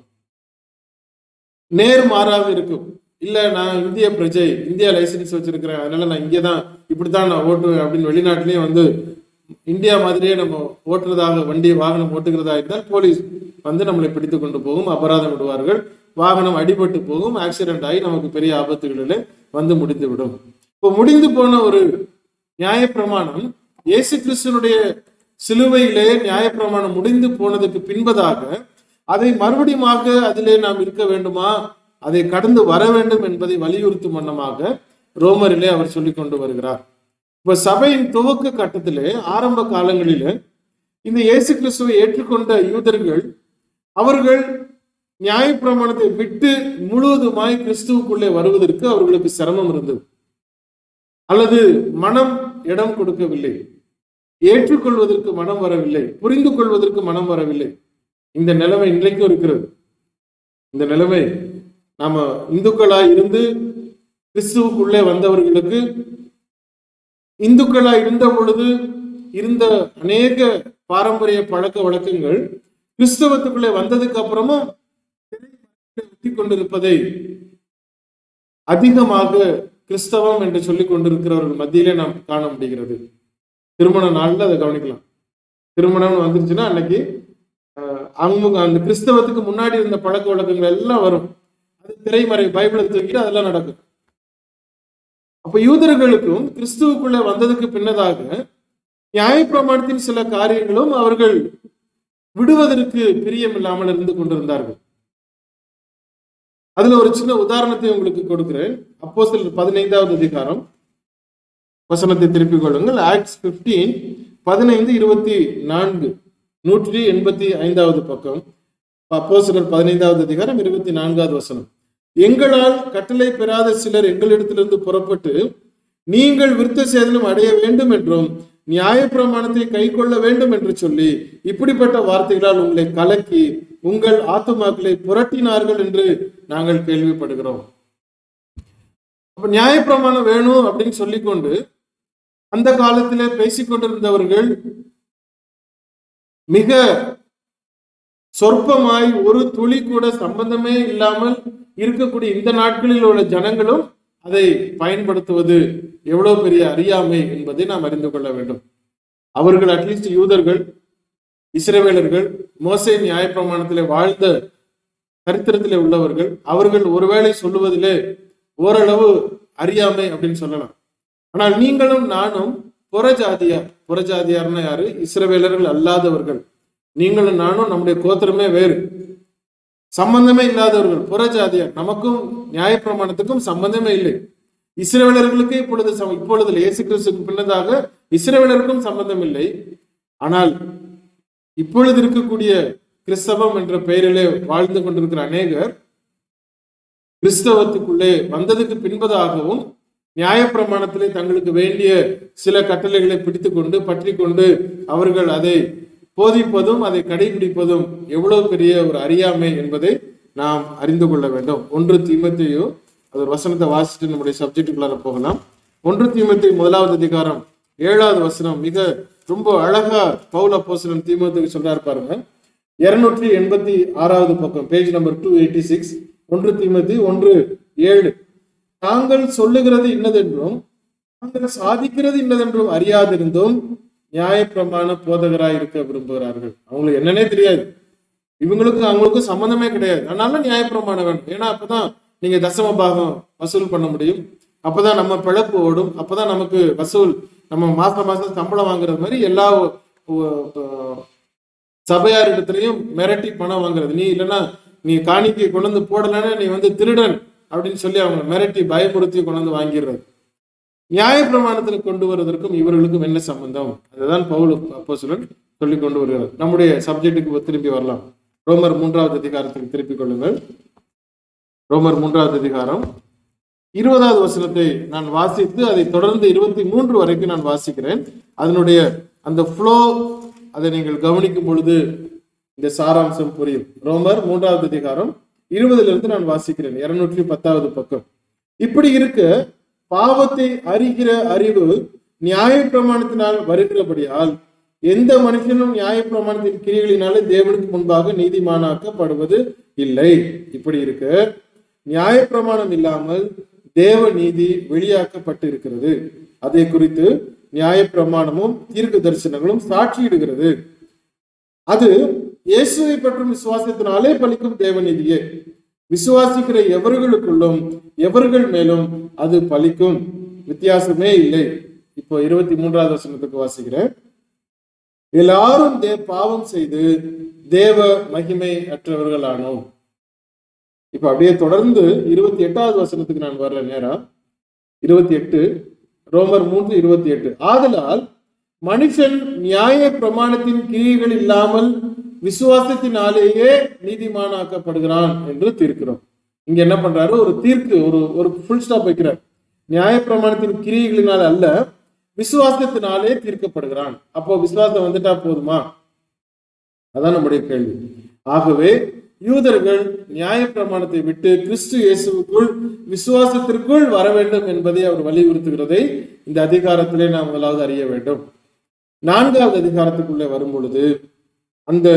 நேர் மாறாக இருக்கும் இல்ல நான் இந்திய பிரஜை இந்தியா லைசன்ஸ் வச்சிருக்கிறேன் அதனால நான் இங்கே தான் இப்படித்தான் நான் ஓட்டுவேன் அப்படின்னு வெளிநாட்டிலேயே வந்து இந்தியா மாதிரியே நம்ம ஓட்டுறதாக வண்டி வாகனம் ஓட்டுகிறதா இருந்தால் போலீஸ் வந்து நம்மளை பிடித்து கொண்டு போகும் அபராதம் விடுவார்கள் வாகனம் அடிபட்டு போகும் ஆக்சிடென்ட் ஆகி நமக்கு பெரிய ஆபத்துகளில் வந்து முடிந்து விடும் இப்போ முடிந்து போன ஒரு நியாயப்பிரமாணம் இயேசு கிறிஸ்துனுடைய சிலுவையிலே நியாயப்பிரமாணம் முடிந்து போனதுக்கு பின்பதாக அதை மறுபடியுமாக அதிலே நாம் இருக்க வேண்டுமா அதை கடந்து வர வேண்டும் என்பதை வலியுறுத்தும் வண்ணமாக ரோமரிலே அவர் சொல்லிக் கொண்டு வருகிறார் இப்ப சபையின் துவக்க கட்டத்திலே ஆரம்ப காலங்களிலே இந்த இயேசு கிறிஸ்துவை ஏற்றுக்கொண்ட யூதர்கள் அவர்கள் நியாயப்பிரமாணத்தை விட்டு முழுவதுமாய் கிறிஸ்துவுக்குள்ளே வருவதற்கு அவர்களுக்கு சிரமம் இருந்தது அல்லது மனம் இடம் கொடுக்கவில்லை ஏற்றுக்கொள்வதற்கு மனம் வரவில்லை புரிந்து கொள்வதற்கு மனம் வரவில்லை இந்த நிலைமை இன்றைக்கும் இருக்கிறது இந்த நிலைமை நாம இந்துக்களா இருந்து கிறிஸ்துவுக்குள்ளே வந்தவர்களுக்கு இந்துக்களா இருந்த பொழுது இருந்த அநேக பாரம்பரிய பழக்க வழக்கங்கள் கிறிஸ்தவத்துக்குள்ளே வந்ததுக்கு அப்புறமும் ஒட்டி கொண்டிருப்பதை அதிகமாக கிறிஸ்தவம் என்று சொல்லிக் கொண்டிருக்கிறவர்கள் மத்தியிலே நாம் காண முடிகிறது திருமண நாள்ல அதை கவனிக்கலாம் திருமணம் வந்துருச்சுன்னா அன்னைக்கு அஹ், அவங்க அந்த கிறிஸ்தவத்துக்கு முன்னாடி இருந்த பழக்க வழக்கங்கள் எல்லாம் வரும் அது திரைமறை பைபிளை தூக்கிட்டு அதெல்லாம் நடக்கும் அப்ப யூதர்களுக்கும் கிறிஸ்துவுக்குள்ள வந்ததுக்கு பின்னதாக நியாயப்பிரமாணத்தின் சில காரியங்களும் அவர்கள் விடுவதற்கு பிரியம் இல்லாமல் இருந்து கொண்டிருந்தார்கள் அதுல ஒரு சின்ன உதாரணத்தை உங்களுக்கு கொடுக்கிறேன் அப்போ பதினைந்தாவது அதிகாரம் வசனத்தை திருப்பிக் கொள்ளுங்கள் ஆக்ட்ஸ் பிப்டீன் பதினைந்து இருபத்தி நான்கு நூற்றி எண்பத்தி ஐந்தாவது பக்கம் அப்போ பதினைந்தாவது அதிகாரம் இருபத்தி நான்காவது வசனம் எங்களால் கட்டளை பெறாத சிலர் எங்களிடத்திலிருந்து புறப்பட்டு நீங்கள் விருத்த சேதனம் அடைய வேண்டும் என்றும் நியாயப்பிரமாணத்தை கை கொள்ள வேண்டும் என்று சொல்லி இப்படிப்பட்ட வார்த்தைகளால் உங்களை கலக்கி உங்கள் ஆத்துமாக்களை புரட்டினார்கள் என்று நாங்கள் கேள்விப்படுகிறோம் அப்ப நியாயப்பிரமாணம் வேணும் அப்படின்னு சொல்லிக்கொண்டு அந்த காலத்திலே பேசிக் கொண்டிருந்தவர்கள் மிக சொற்பமாய் ஒரு துளி கூட சம்பந்தமே இல்லாமல் இருக்கக்கூடிய இந்த நாட்களில் உள்ள ஜனங்களும் அதை பயன்படுத்துவது எவ்வளவு பெரிய அறியாமை என்பதை நாம் அறிந்து கொள்ள வேண்டும் அவர்கள் அட்லீஸ்ட் யூதர்கள் இஸ்ரவேலர்கள் மோசே நியாயப்பிரமாணத்திலே வாழ்ந்த சரித்திரத்திலே உள்ளவர்கள் அவர்கள் ஒருவேளை சொல்லுவதிலே ஓரளவு அறியாமை அப்படின்னு சொல்லலாம் ஆனால் நீங்களும் நானும் புறஜாதியார் புறஜாதியார்னா யாரு இஸ்ரவேலர்கள் அல்லாதவர்கள் நீங்களும் நானும் நம்முடைய கோத்திரமே வேறு சம்பந்தமே இல்லாதவர்கள் புறஜாதியார் நமக்கும் நியாயப்பிரமாணத்துக்கும் சம்பந்தமே இல்லை இஸ்ரவேலர்களுக்கு இப்பொழுது சம- இப்பொழுது இயேசு கிறிஸ்துக்கு பின்னதாக இஸ்ரவேலருக்கும் சம்பந்தம் இல்லை ஆனால் இப்பொழுது இருக்கக்கூடிய கிறிஸ்தவம் என்ற பெயரிலே வாழ்ந்து கொண்டிருக்கிற அநேகர் கிறிஸ்தவத்துக்குள்ளே வந்ததுக்கு பின்பதாகவும் நியாயப்பிரமாணத்திலே தங்களுக்கு வேண்டிய சில கட்டளைகளை பிடித்துக்கொண்டு பற்றி கொண்டு அவர்கள் அதை போதிப்பதும் அதை கடைபிடிப்பதும் எவ்வளவு பெரிய ஒரு அறியாமை என்பதை நாம் அறிந்து கொள்ள வேண்டும் ஒன்று தீமத்தையோ அது ஒரு வசனத்தை வாசிச்சுட்டு நம்முடைய சப்ஜெக்டுக்குள்ளார போகலாம் ஒன்று தீமத்தை முதலாவது அதிகாரம் ஏழாவது வசனம் மிக ரொம்ப அழகா பவுல போசனன் தீமத்துக்கு சொல்றாரு பாருங்க இருநூற்றி எண்பத்தி ஆறாவது பக்கம் page number two eighty six ஒன்று தீமத்தி ஒன்று ஏழு தாங்கள் சொல்லுகிறது இன்னதென்றும் தாங்கள் சாதிக்கிறது இன்னதென்றும் அறியாதிருந்தும் நியாயப்பிரமாண போதகராய் இருக்க விரும்புகிறார்கள் அவங்களுக்கு என்னன்னே தெரியாது இவங்களுக்கு அவங்களுக்கும் சம்மந்தமே கிடையாது அதனால நியாயப்பிரமாணம் வேணும் ஏன்னா அப்பதான் நீங்க தசம பாகம் வசூல் பண்ண முடியும் அப்பதான் நம்ம பிழப்பு ஓடும் அப்பதான் நமக்கு வசூல் நம்ம மாசம் மாசம் சம்பளம் வாங்குறது மாதிரி எல்லா அஹ், சபையாரிடத்திலையும் மிரட்டி பணம் வாங்குறது நீ இல்லைன்னா நீ காணிக்கை கொண்டு வந்து போடலைன்னா நீ வந்து திருடன் அப்படின்னு சொல்லி அவங்க மிரட்டி பயமுறுத்தி கொண்டு வந்து வாங்கிடுறது நியாயப்பிரமாணத்தில் கொண்டு வருவதற்கும் இவர்களுக்கும் என்ன சம்பந்தம் அதுதான் பவுல் அப்போஸ்தலன் சொல்லி கொண்டு வருகிறார் நம்முடைய சப்ஜெக்டுக்கு திருப்பி வரலாம் ரோமர் மூன்றாவது அதிகாரத்துக்கு திருப்பிக் கொள்ளுங்கள் ரோமர் மூன்றாவது அதிகாரம் இருபதாவது வசனத்தை நான் வாசித்து அதை தொடர்ந்து இருபத்தி மூன்று வரைக்கும் நான் வாசிக்கிறேன் அதனுடைய அந்த ஃப்ளோ அதை நீங்கள் கவனிக்கும் பொழுது இந்த சாராம்சம் புரியும் ரோமர் மூன்றாவது அதிகாரம் இருபதுல இருந்து நான் வாசிக்கிறேன் இருநூற்றி பத்தாவது பக்கம் இப்படி இருக்க பாவத்தை அறிகிற அறிவு நியாயப்பிரமாணத்தினால் வருகிறபடியால் எந்த மனுஷனும் நியாயப்பிரமாணத்தின் கிரிகளினாலே தேவனுக்கு முன்பாக நீதிமானாக்கப்படுவது இல்லை இப்படி இருக்க நியாயப்பிரமாணம் இல்லாமல் தேவ நீதி வெளியாக்கப்பட்டு இருக்கிறது அதை குறித்து நியாயப்பிரமாணமும் தீர்க்க தரிசனங்களும் சாட்சியிடுகிறது அது இயேசுவை பற்றும் விசுவாசத்தினாலே பலிக்கும் தேவநீதியே விசுவாசிக்கிற எவர்களுக்குள்ளும் எவர்கள் மேலும் அது பலிக்கும் வித்தியாசமே இல்லை இப்போ இருபத்தி மூன்றாவது வசனத்துக்கு வாசிக்கிறேன் எல்லாரும் தே பாவம் செய்து தேவ மகிமை அற்றவர்களானோம் இப்ப அப்படியே தொடர்ந்து இருபத்தி எட்டாவது வசனத்துக்கு நான் வர்ற நேரம் இருபத்தி எட்டு ரோமர் மூன்று இருபத்தி எட்டு ஆதலால் மனுஷன் நியாய பிரமாணத்தின் கிரியைகள் இல்லாமல் விசுவாசத்தினாலேயே நீதிமானாக்கப்படுகிறான் என்று தீர்க்கிறோம் இங்க என்ன பண்றாரு ஒரு தீர்க்கு ஒரு ஒரு ஃபுல் ஸ்டாப் வைக்கிறார் நியாய பிரமாணத்தின் கிரியைகளினால் அல்ல விசுவாசத்தினாலே தீர்க்கப்படுகிறான் அப்போ விசுவாசம் வந்துட்டா போதுமா அதான் நம்முடைய கேள்வி ஆகவே யூதர்கள் நியாயப்பிரமாணத்தை விட்டு கிறிஸ்து இயேசுவுக்குள் விசுவாசத்திற்குள் வர வேண்டும் என்பதை அவர் வலியுறுத்துகிறதை இந்த அதிகாரத்திலே நாம் முதலாவது அறிய வேண்டும் நான்காவது அதிகாரத்துக்குள்ளே வரும் பொழுது அந்த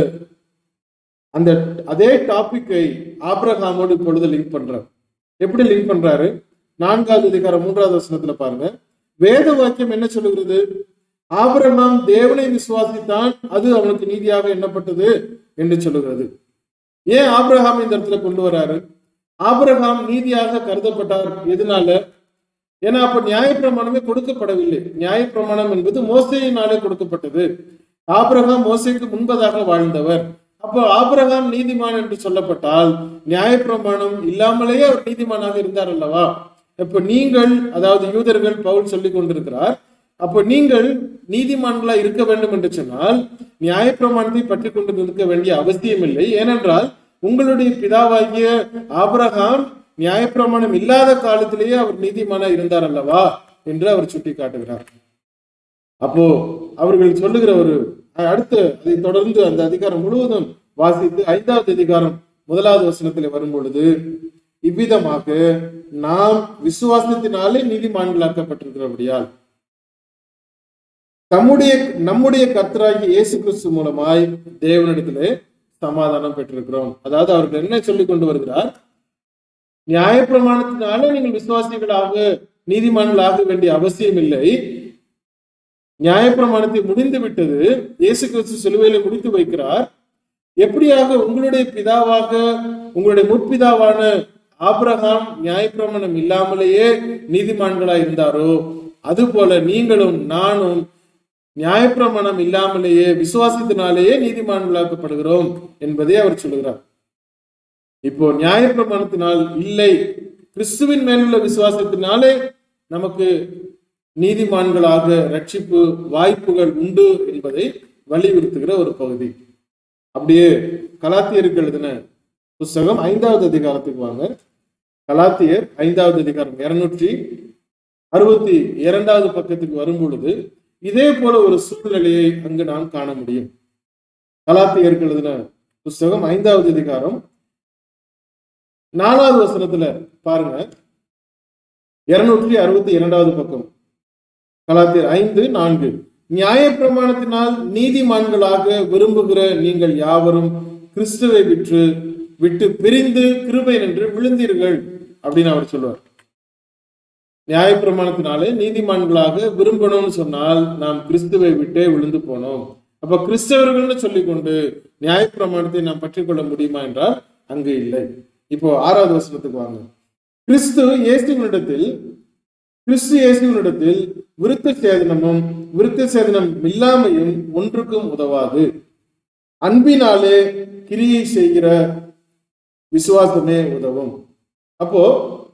அந்த அதே டாபிக்கை ஆபிரகாமோடு இப்பொழுது லிங்க் பண்றார் எப்படி லிங்க் பண்றாரு நான்காவது அதிகாரம் மூன்றாவது வசனத்துல பாருங்க வேத வாக்கியம் என்ன சொல்லுகிறது ஆபிரகாம் தேவனை விசுவாசித்தான் அது அவனுக்கு நீதியாக எண்ணப்பட்டது என்று சொல்லுகிறது ஏன் ஆபிரகாம் இந்த இடத்துல கொண்டு வராரு ஆபிரகாம் நீதியாக கருதப்பட்டார் எதனால ஏன்னா அப்ப நியாயப்பிரமாணமே கொடுக்கப்படவில்லை நியாயப்பிரமாணம் என்பது மோசையினாலே கொடுக்கப்பட்டது ஆபிரகாம் மோசைக்கு முன்பதாக வாழ்ந்தவர் அப்போ ஆபிரகாம் நீதிமான் என்று சொல்லப்பட்டால் நியாயப்பிரமாணம் இல்லாமலேயே அவர் நீதிமானாக இருந்தார் அல்லவா இப்ப நீங்கள் அதாவது யூதர்கள் பவுல் சொல்லி கொண்டிருக்கிறார் அப்போ நீங்கள் நீதிமான்களா இருக்க வேண்டும் என்று சொன்னால் நியாயப்பிரமாணத்தை பற்றி கொண்டு நிற்க வேண்டிய அவசியம் இல்லை ஏனென்றால் உங்களுடைய பிதாவாகிய ஆபிரகாம் நியாயப்பிரமாணம் இல்லாத காலத்திலேயே அவர் நீதிமானா இருந்தார் அல்லவா என்று அவர் சுட்டி காட்டுகிறார் அப்போ அவர்கள் சொல்லுகிற ஒரு அடுத்து அதை தொடர்ந்து அந்த அதிகாரம் முழுவதும் வாசித்து ஐந்தாவது அதிகாரம் முதலாவது வசனத்தில் வரும் பொழுது இவ்விதமாக நாம் விசுவாசத்தினாலே நீதிமான்களாக்கப்பட்டிருக்கிறபடியால் தம்முடைய நம்முடைய கர்த்தராகிய இயேசு கிறிஸ்து மூலமாய் தேவனிடத்திலே சமாதானம் பெற்றிருக்கிறோம் அதாவது அவர்கள் என்ன சொல்லி கொண்டு வருகிறார் நியாயப்பிரமாணத்தினாலே நீங்கள் விசுவாசிகளாக நீதிமான்களாக வேண்டிய அவசியம் இல்லை நியாயப்பிரமாணத்தை முடிந்து விட்டது இயேசு கிறிஸ்து சிலுவையில முடித்து வைக்கிறார் எப்படியாக உங்களுடைய பிதாவாக உங்களுடைய முற்பிதாவான ஆபிரகாம் நியாயப்பிரமாணம் இல்லாமலேயே நீதிமான்களா இருந்தாரோ அதுபோல நீங்களும் நானும் நியாயப்பிரமாணம் இல்லாமலேயே விசுவாசத்தினாலேயே நீதிமான்களாக்கப்படுகிறோம் என்பதை அவர் சொல்லுகிறார் இப்போ நியாயப்பிரமாணத்தினால் இல்லை கிறிஸ்துவின் மேலுள்ள விசுவாசத்தினாலே நமக்கு நீதிமான்களாக ரட்சிப்பு வாய்ப்புகள் உண்டு என்பதை வலியுறுத்துகிற ஒரு பகுதி அப்படியே கலாத்தியருக்கு எழுதின புஸ்தகம் ஐந்தாவது அதிகாரத்துக்கு வாங்க கலாத்தியர் ஐந்தாவது அதிகாரம் இருநூற்றி அறுபத்தி இரண்டாவது பக்கத்துக்கு வரும் பொழுது இதே போல ஒரு சூழ்நிலையை அங்கு நாம் காண முடியும் கலாத்தியருக்கு எழுதின புஸ்தகம் ஐந்தாவது அதிகாரம் நாலாவது வசனத்துல பாருங்க இருநூற்றி அறுபத்தி இரண்டாவது பக்கம் கலாத்தியர் ஐந்து நான்கு நியாயப்பிரமாணத்தினால் நீதிமான்களாக விரும்புகிற நீங்கள் யாவரும் கிறிஸ்துவை விற்று விட்டு பிரிந்து கிருபை நின்று விழுந்தீர்கள் அப்படின்னு அவர் சொல்லுவார் நியாயப்பிரமாணத்தினாலே நீதிமான்களாக விரும்பணும்னு சொன்னால் நாம் கிறிஸ்துவை விட்டே விழுந்து போனோம் அப்ப கிறிஸ்தவர்கள்னு சொல்லிக்கொண்டு நியாயப்பிரமாணத்தை நாம் பற்றிக்கொள்ள முடியுமா என்றால் அங்கு இல்லை இப்போ ஆறாவது வசனத்துக்கு வாங்க கிறிஸ்து இயேசுவினிடத்தில் கிறிஸ்து இயேசுவினிடத்தில் விருத்த சேதனமும் விருத்த சேதனம் இல்லாமையும் ஒன்றுக்கும் உதவாது அன்பினாலே கிரியை செய்கிற விசுவாசமே உதவும் அப்போ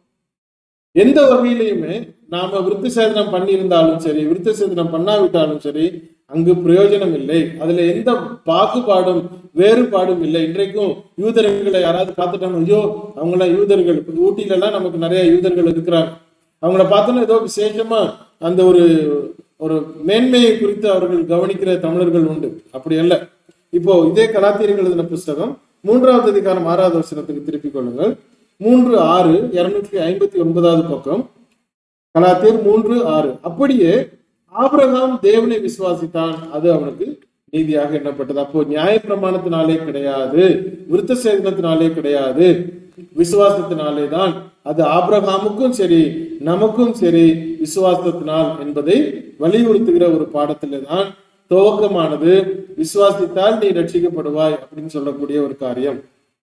எந்த வகையிலையுமே நாம விருத்த சேதனம் பண்ணியிருந்தாலும் சரி விருத்த சேதனம் பண்ணாவிட்டாலும் சரி அங்கு பிரயோஜனம் இல்லை அதுல எந்த பாகுபாடும் வேறுபாடும் இல்லை இன்றைக்கும் யூதர்களை யாராவது பார்த்துட்டாங்க ஐயோ அவங்களாம் யூதர்கள் இப்ப ஊட்டியில எல்லாம் நமக்கு நிறைய யூதர்கள் இருக்கிறாங்க அவங்கள பார்த்தோன்னா ஏதோ விசேஷமா அந்த ஒரு ஒரு மேன்மையை குறித்து அவர்கள் கவனிக்கிற தமிழர்கள் உண்டு அப்படி அல்ல இப்போ இதே கலாத்தியர்கள் எழுதின புஸ்தகம் மூன்றாவது அதிகாரம் ஆறாவது வசனத்துக்கு திருப்பிக் கொள்ளுங்கள் மூன்று ஆறு இருநூற்றி ஐம்பத்தி ஒன்பதாவது பக்கம் கலாத்தியர் மூன்று ஆறு அப்படியே ஆபிரகாம் தேவனை விசுவாசித்தான் அது அவனுக்கு நீதியாக எண்ணப்பட்டது அப்போ நியாயப்பிரமாணத்தினாலே கிடையாது விருத்த சேதனத்தினாலே கிடையாது விசுவாசத்தினாலே தான் அது ஆபிரகாமுக்கும் சரி நமக்கும் சரி விசுவாசத்தினால் என்பதை வலியுறுத்துகிற ஒரு பாடத்திலே தான் துவக்கமானது விசுவாசித்தால் நீ ரட்சிக்கப்படுவாய் அப்படின்னு சொல்லக்கூடிய ஒரு காரியம்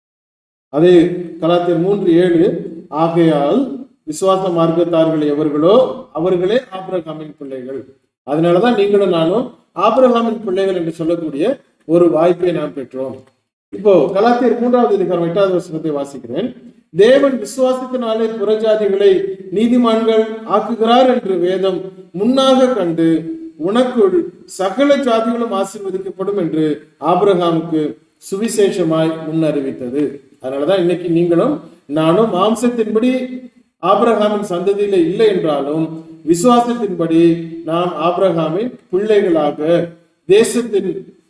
அதே கலாத்தியர் மூன்று ஏழு ஆகையால் விசுவாச மார்க்கத்தார்கள் எவர்களோ அவர்களே ஆபிரகாமின் பிள்ளைகள் அதனாலதான் நீங்களும் நானும் ஆபிரகாமின் பிள்ளைகள் என்று சொல்லக்கூடிய ஒரு வாய்ப்பை நாம் பெற்றோம் இப்போ கலாத்தியர் மூன்றாவது அதிகாரம் எட்டாவது வசனத்தை வாசிக்கிறேன் தேவன் விசுவாசத்தினாலே புறஜாதிகளை நீதிமான்கள் ஆக்குகிறார் என்று வேதம் முன்னாக கண்டு உனக்குள் சகல ஜாதிகளும் ஆசீர்வதிக்கப்படும் என்று ஆபிரகாமுக்கு சுவிசேஷமாய் முன்னறிவித்தது அதனாலதான் இன்னைக்கு நீங்களும் நானும் மாம்சத்தின்படி ஆபிரகாமின் சந்ததியில இல்லை என்றாலும் விசுவாசத்தின்படி நாம் ஆபிரகாமின் பிள்ளைகளாக தேசத்தின்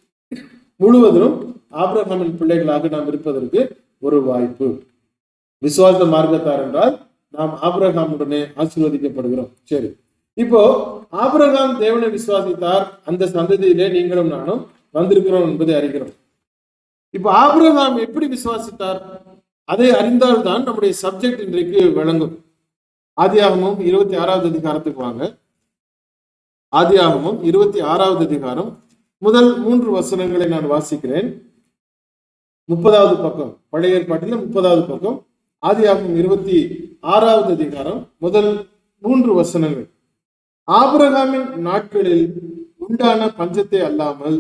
முழுவதும் ஆபிரகாமின் பிள்ளைகளாக நாம் இருப்பதற்கு ஒரு வாய்ப்பு விசுவாச மார்க்கத்தார் என்றால் நாம் ஆபிரகாமுடனே ஆசீர்வதிக்கப்படுகிறோம் சரி இப்போ ஆபிரகாம் தேவனை விசுவாசித்தார் அந்த சந்ததியிலே நீங்களும் நானும் வந்திருக்கிறோம் என்பதை அறிகிறோம் இப்போ ஆபிரகாம் எப்படி விசுவாசித்தார் அதை அறிந்தால்தான் நம்முடைய சப்ஜெக்ட் இன்றைக்கு விளங்கும் ஆதியாகமும் இருபத்தி ஆறாவது அதிகாரத்துக்கு வாங்க ஆதியாகமும் இருபத்தி ஆறாவது அதிகாரம் முதல் மூன்று வசனங்களை நான் வாசிக்கிறேன் முப்பதாவது பக்கம் பழைய ஏற்பாட்டில் முப்பதாவது பக்கம் ஆதியாகமும் இருபத்தி ஆறாவது அதிகாரம் முதல் மூன்று வசனங்கள் ஆபிரகாமின் நாட்களில் உண்டான பஞ்சத்தை அல்லாமல்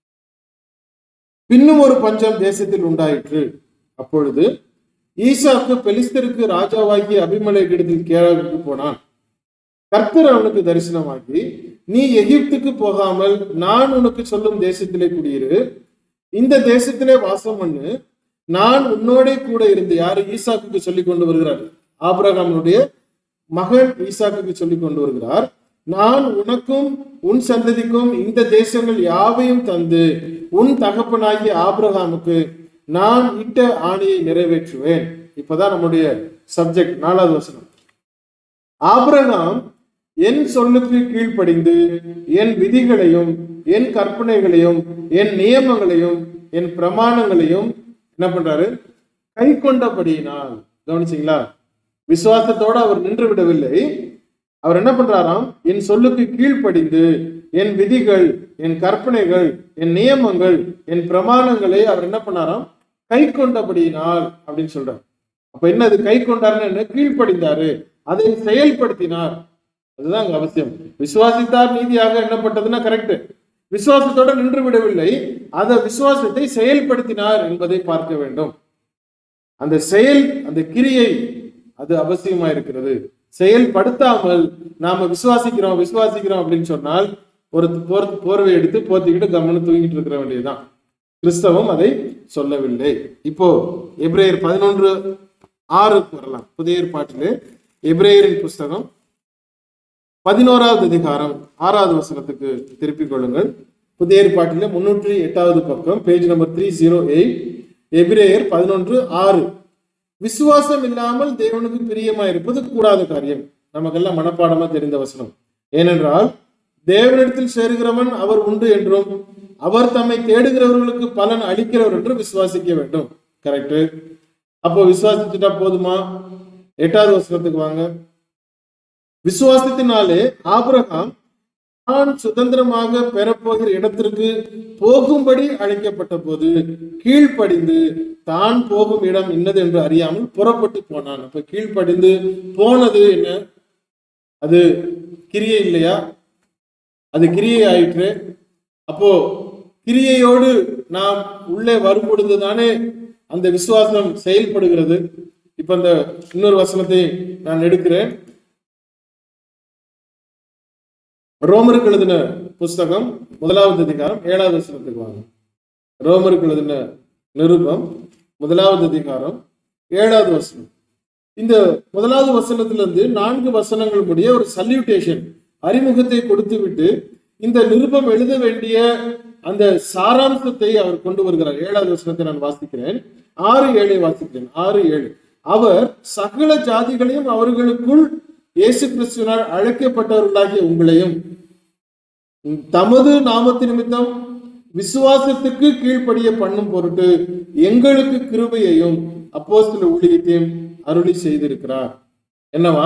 பின்னும் ஒரு பஞ்சம் தேசத்தில் உண்டாயிற்று அப்பொழுது ஈசாக்கு பெலிஸ்தருக்கு ராஜாவாகி அபிமலேகிடத்தில் கேராவுக்கு போனான் கர்த்தர் அவனுக்கு தரிசனமாகி நீ எகிப்துக்கு போகாமல் நான் உனக்கு சொல்லும் தேசத்திலே குடியிரு இந்த தேசத்திலே வாசம் பண்ணு நான் உன்னோட கூட இருந்து யாரு ஈசாக்குக்கு சொல்லி கொண்டு வருகிறார் ஆபிரகாமனுடைய மகன் ஈசாக்குக்கு சொல்லி கொண்டு வருகிறார் நான் உனக்கும் உன் சந்ததிக்கும் இந்த தேசங்கள் யாவையும் தந்து உன் தகப்பனாகிய ஆபிரகாமுக்கு நான் இட்ட ஆணையை நிறைவேற்றுவேன் இப்பதான் நம்முடைய சப்ஜெக்ட் நாலாவது வசனம் ஆபிரகாம் என் சொல்லுக்கு கீழ்ப்படிந்து என் விதிகளையும் என் கற்பனைகளையும் என் நியமங்களையும் என் பிரமாணங்களையும் என்ன பண்றாரு கை கொண்டபடியினால் கவனிச்சிங்களா விசுவாசத்தோட அவர் நின்று விடவில்லை அவர் என்ன பண்றாராம் என் சொல்லுக்கு கீழ்ப்படிந்து என் விதிகள் என் கற்பனைகள் என் நியமங்கள் என் பிரமாணங்களை அவர் என்ன பண்ணாராம் கை கொண்டபடியினால் அப்படின்னு சொல்றார் அப்ப என்ன அது கை கொண்டாருன்னு என்ன கீழ்ப்படிந்தாரு அதை செயல்படுத்தினார் அதுதான் அங்க அவசியம் விசுவாசித்தார் நீதியாக எண்ணப்பட்டதுன்னா கரெக்ட் விசுவாசத்தோட நின்று விடவில்லை அந்த விசுவாசத்தை செயல்படுத்தினார் என்பதை பார்க்க வேண்டும் அந்த செயல் அந்த கிரியை அது அவசியமா இருக்கிறது செயல்படுத்தாமல் நாம விசுவாசிக்கிறோம் விசுவாசிக்கிறோம் அப்படின்னு சொன்னால் ஒரு போர் போர்வை எடுத்து போத்திக்கிட்டு கவனம் தூங்கிட்டு இருக்கிற வேண்டியதுதான் கிறிஸ்தவம் அதை சொல்லவில்லை இப்போ எப்ரேயர் பதினொன்று ஆறுக்கு வரலாம் புதிய ஏற்பாட்டிலே எப்ரேயரின் புஸ்தகம் பதினோராவது அதிகாரம் ஆறாவது வசனத்துக்கு திருப்பிக் கொள்ளுங்கள் புதிய ஏற்பாட்டில முன்னூற்றி எட்டாவது பக்கம் page number three zero eight எபிரேயர் பதினொன்று ஆறு விசுவாசம் இல்லாமல் தேவனுக்கு பிரியமா இருப்பது கூடாத காரியம் நமக்கெல்லாம் மனப்பாடமா தெரிந்த வசனம் ஏனென்றால் தேவனிடத்தில் சேருகிறவன் அவர் உண்டு என்றும் அவர் தம்மை தேடுகிறவர்களுக்கு பலன் அளிக்கிறவர் என்றும் விசுவாசிக்க வேண்டும் கரெக்ட் அப்போ விசுவாசிச்சுட்டா போதுமா எட்டாவது வசனத்துக்கு வாங்க விசுவாசத்தினாலே ஆபிரகாம் தான் சுதந்திரமாக பெறப்போகிற இடத்திற்கு போகும்படி அழைக்கப்பட்ட போது கீழ்ப்படிந்து தான் போகும் இடம் இன்னது என்று அறியாமல் புறப்பட்டு போனான் அப்ப கீழ்ப்படிந்து போனது என்ன அது கிரியை இல்லையா அது கிரியை ஆயிற்று அப்போ கிரியையோடு நாம் உள்ளே வரும் பொழுது தானே அந்த விசுவாசம் செயல்படுகிறது இப்ப அந்த இன்னொரு வசனத்தை நான் எடுக்கிறேன் ரோமருக்கு எழுதின புஸ்தகம் முதலாவது அதிகாரம் ஏழாவது வசனத்துக்கு வாங்க ரோமருக்கு எழுதின நிருபம் முதலாவது அதிகாரம் ஏழாவது வசனம் இந்த முதலாவது வசனத்திலிருந்து நான்கு வசனங்கள் முடிய ஒரு சல்யூட்டேஷன் அறிமுகத்தை கொடுத்து விட்டு இந்த நிருபம் எழுத வேண்டிய அந்த சாராம்சத்தை அவர் கொண்டு வருகிறார் ஏழாவது வசனத்தை நான் வாசிக்கிறேன் ஆறு ஏழை வாசிக்கிறேன் ஆறு ஏழு அவர் சகல ஜாதிகளையும் அவர்களுக்குள் இயேசு கிறிஸ்துவினால் அழைக்கப்பட்டவர்களாகிய உங்களையும் தமது நாமத்து நிமித்தம் விசுவாசத்துக்கு கீழ்ப்படிய பண்ணும் பொருட்டு எங்களுக்கு கிருபையையும் அப்போஸ்தல ஊழியத்தையும் அருளி செய்திருக்கிறார் என்னவா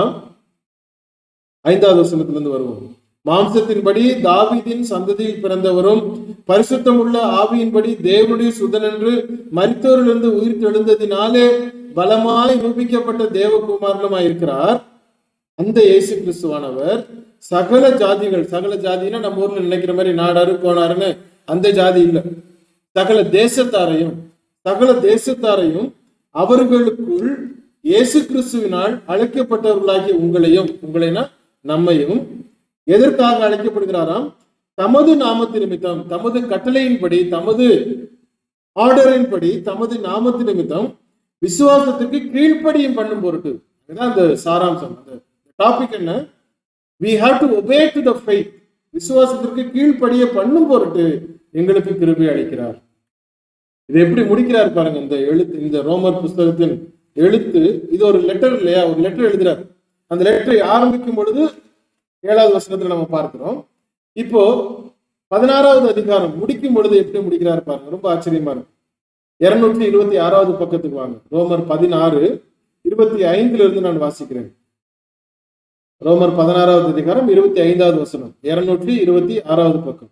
ஐந்தாவது வசனத்திலிருந்து வருவோம் மாம்சத்தின்படி தாவீதின் சந்ததியில் பிறந்தவரும் பரிசுத்தமுள்ள ஆவியின்படி தேவனுடைய சுதன் என்று மரித்தோரிலிருந்து உயிர் தெழுந்ததினாலே பலமாய் நிரூபிக்கப்பட்ட தேவகுமாரனுமாய் இருக்கிறார் அந்த இயேசு கிறிஸ்துவானவர் சகல ஜாதிகள் சகல ஜாதினா நம்ம ஊர்ல நினைக்கிற மாதிரி நாடாரு கோணாருன்னு அந்த ஜாதி இல்ல சகல தேசத்தாரையும் சகல தேசத்தாரையும் அவர்களுக்குள் இயேசு கிறிஸ்துவினால் அழைக்கப்பட்டவர்களாகிய உங்களையும் உங்களைனா நம்மையும் எதற்காக அழைக்கப்படுகிறாராம் தமது நாமத்து நிமித்தம் தமது கட்டளையின்படி தமது ஆர்டரின்படி தமது நாமத்து நிமித்தம் விசுவாசத்துக்கு கீழ்ப்படியும் பண்ணும் பொருட்டு இதுதான் அந்த சாராம்சம் அந்த டாபிக் என்ன we have to obey to the faith விசுவாசத்திற்கு கீழ்ப்படிய பண்ணும் பொருட்டு எங்களுக்கு கிருபை அளிக்கிறார் இது எப்படி முடிக்கிறார் பாருங்க இந்த எழுத்து இந்த ரோமர் புஸ்தகத்தின் எழுத்து இது ஒரு லெட்டர் இல்லையா ஒரு லெட்டர் எழுதுறாரு அந்த லெட்டரை ஆரம்பிக்கும் பொழுது ஏழாவது வசனத்துல நம்ம பார்க்கிறோம் இப்போ பதினாறாவது அதிகாரம் முடிக்கும் பொழுது எப்படி முடிக்கிறார் பாருங்க ரொம்ப ஆச்சரியமா இருக்கும் இருநூற்றி இருபத்தி ஆறாவது பக்கத்துக்கு வாங்க ரோமர் பதினாறு இருபத்தி ஐந்துல இருந்து நான் வாசிக்கிறேன் ரோமர் பதினாறாவது அதிகாரம் இருபத்தி ஐந்தாவது வசனம் இருநூற்றி இருபத்தி ஆறாவது பக்கம்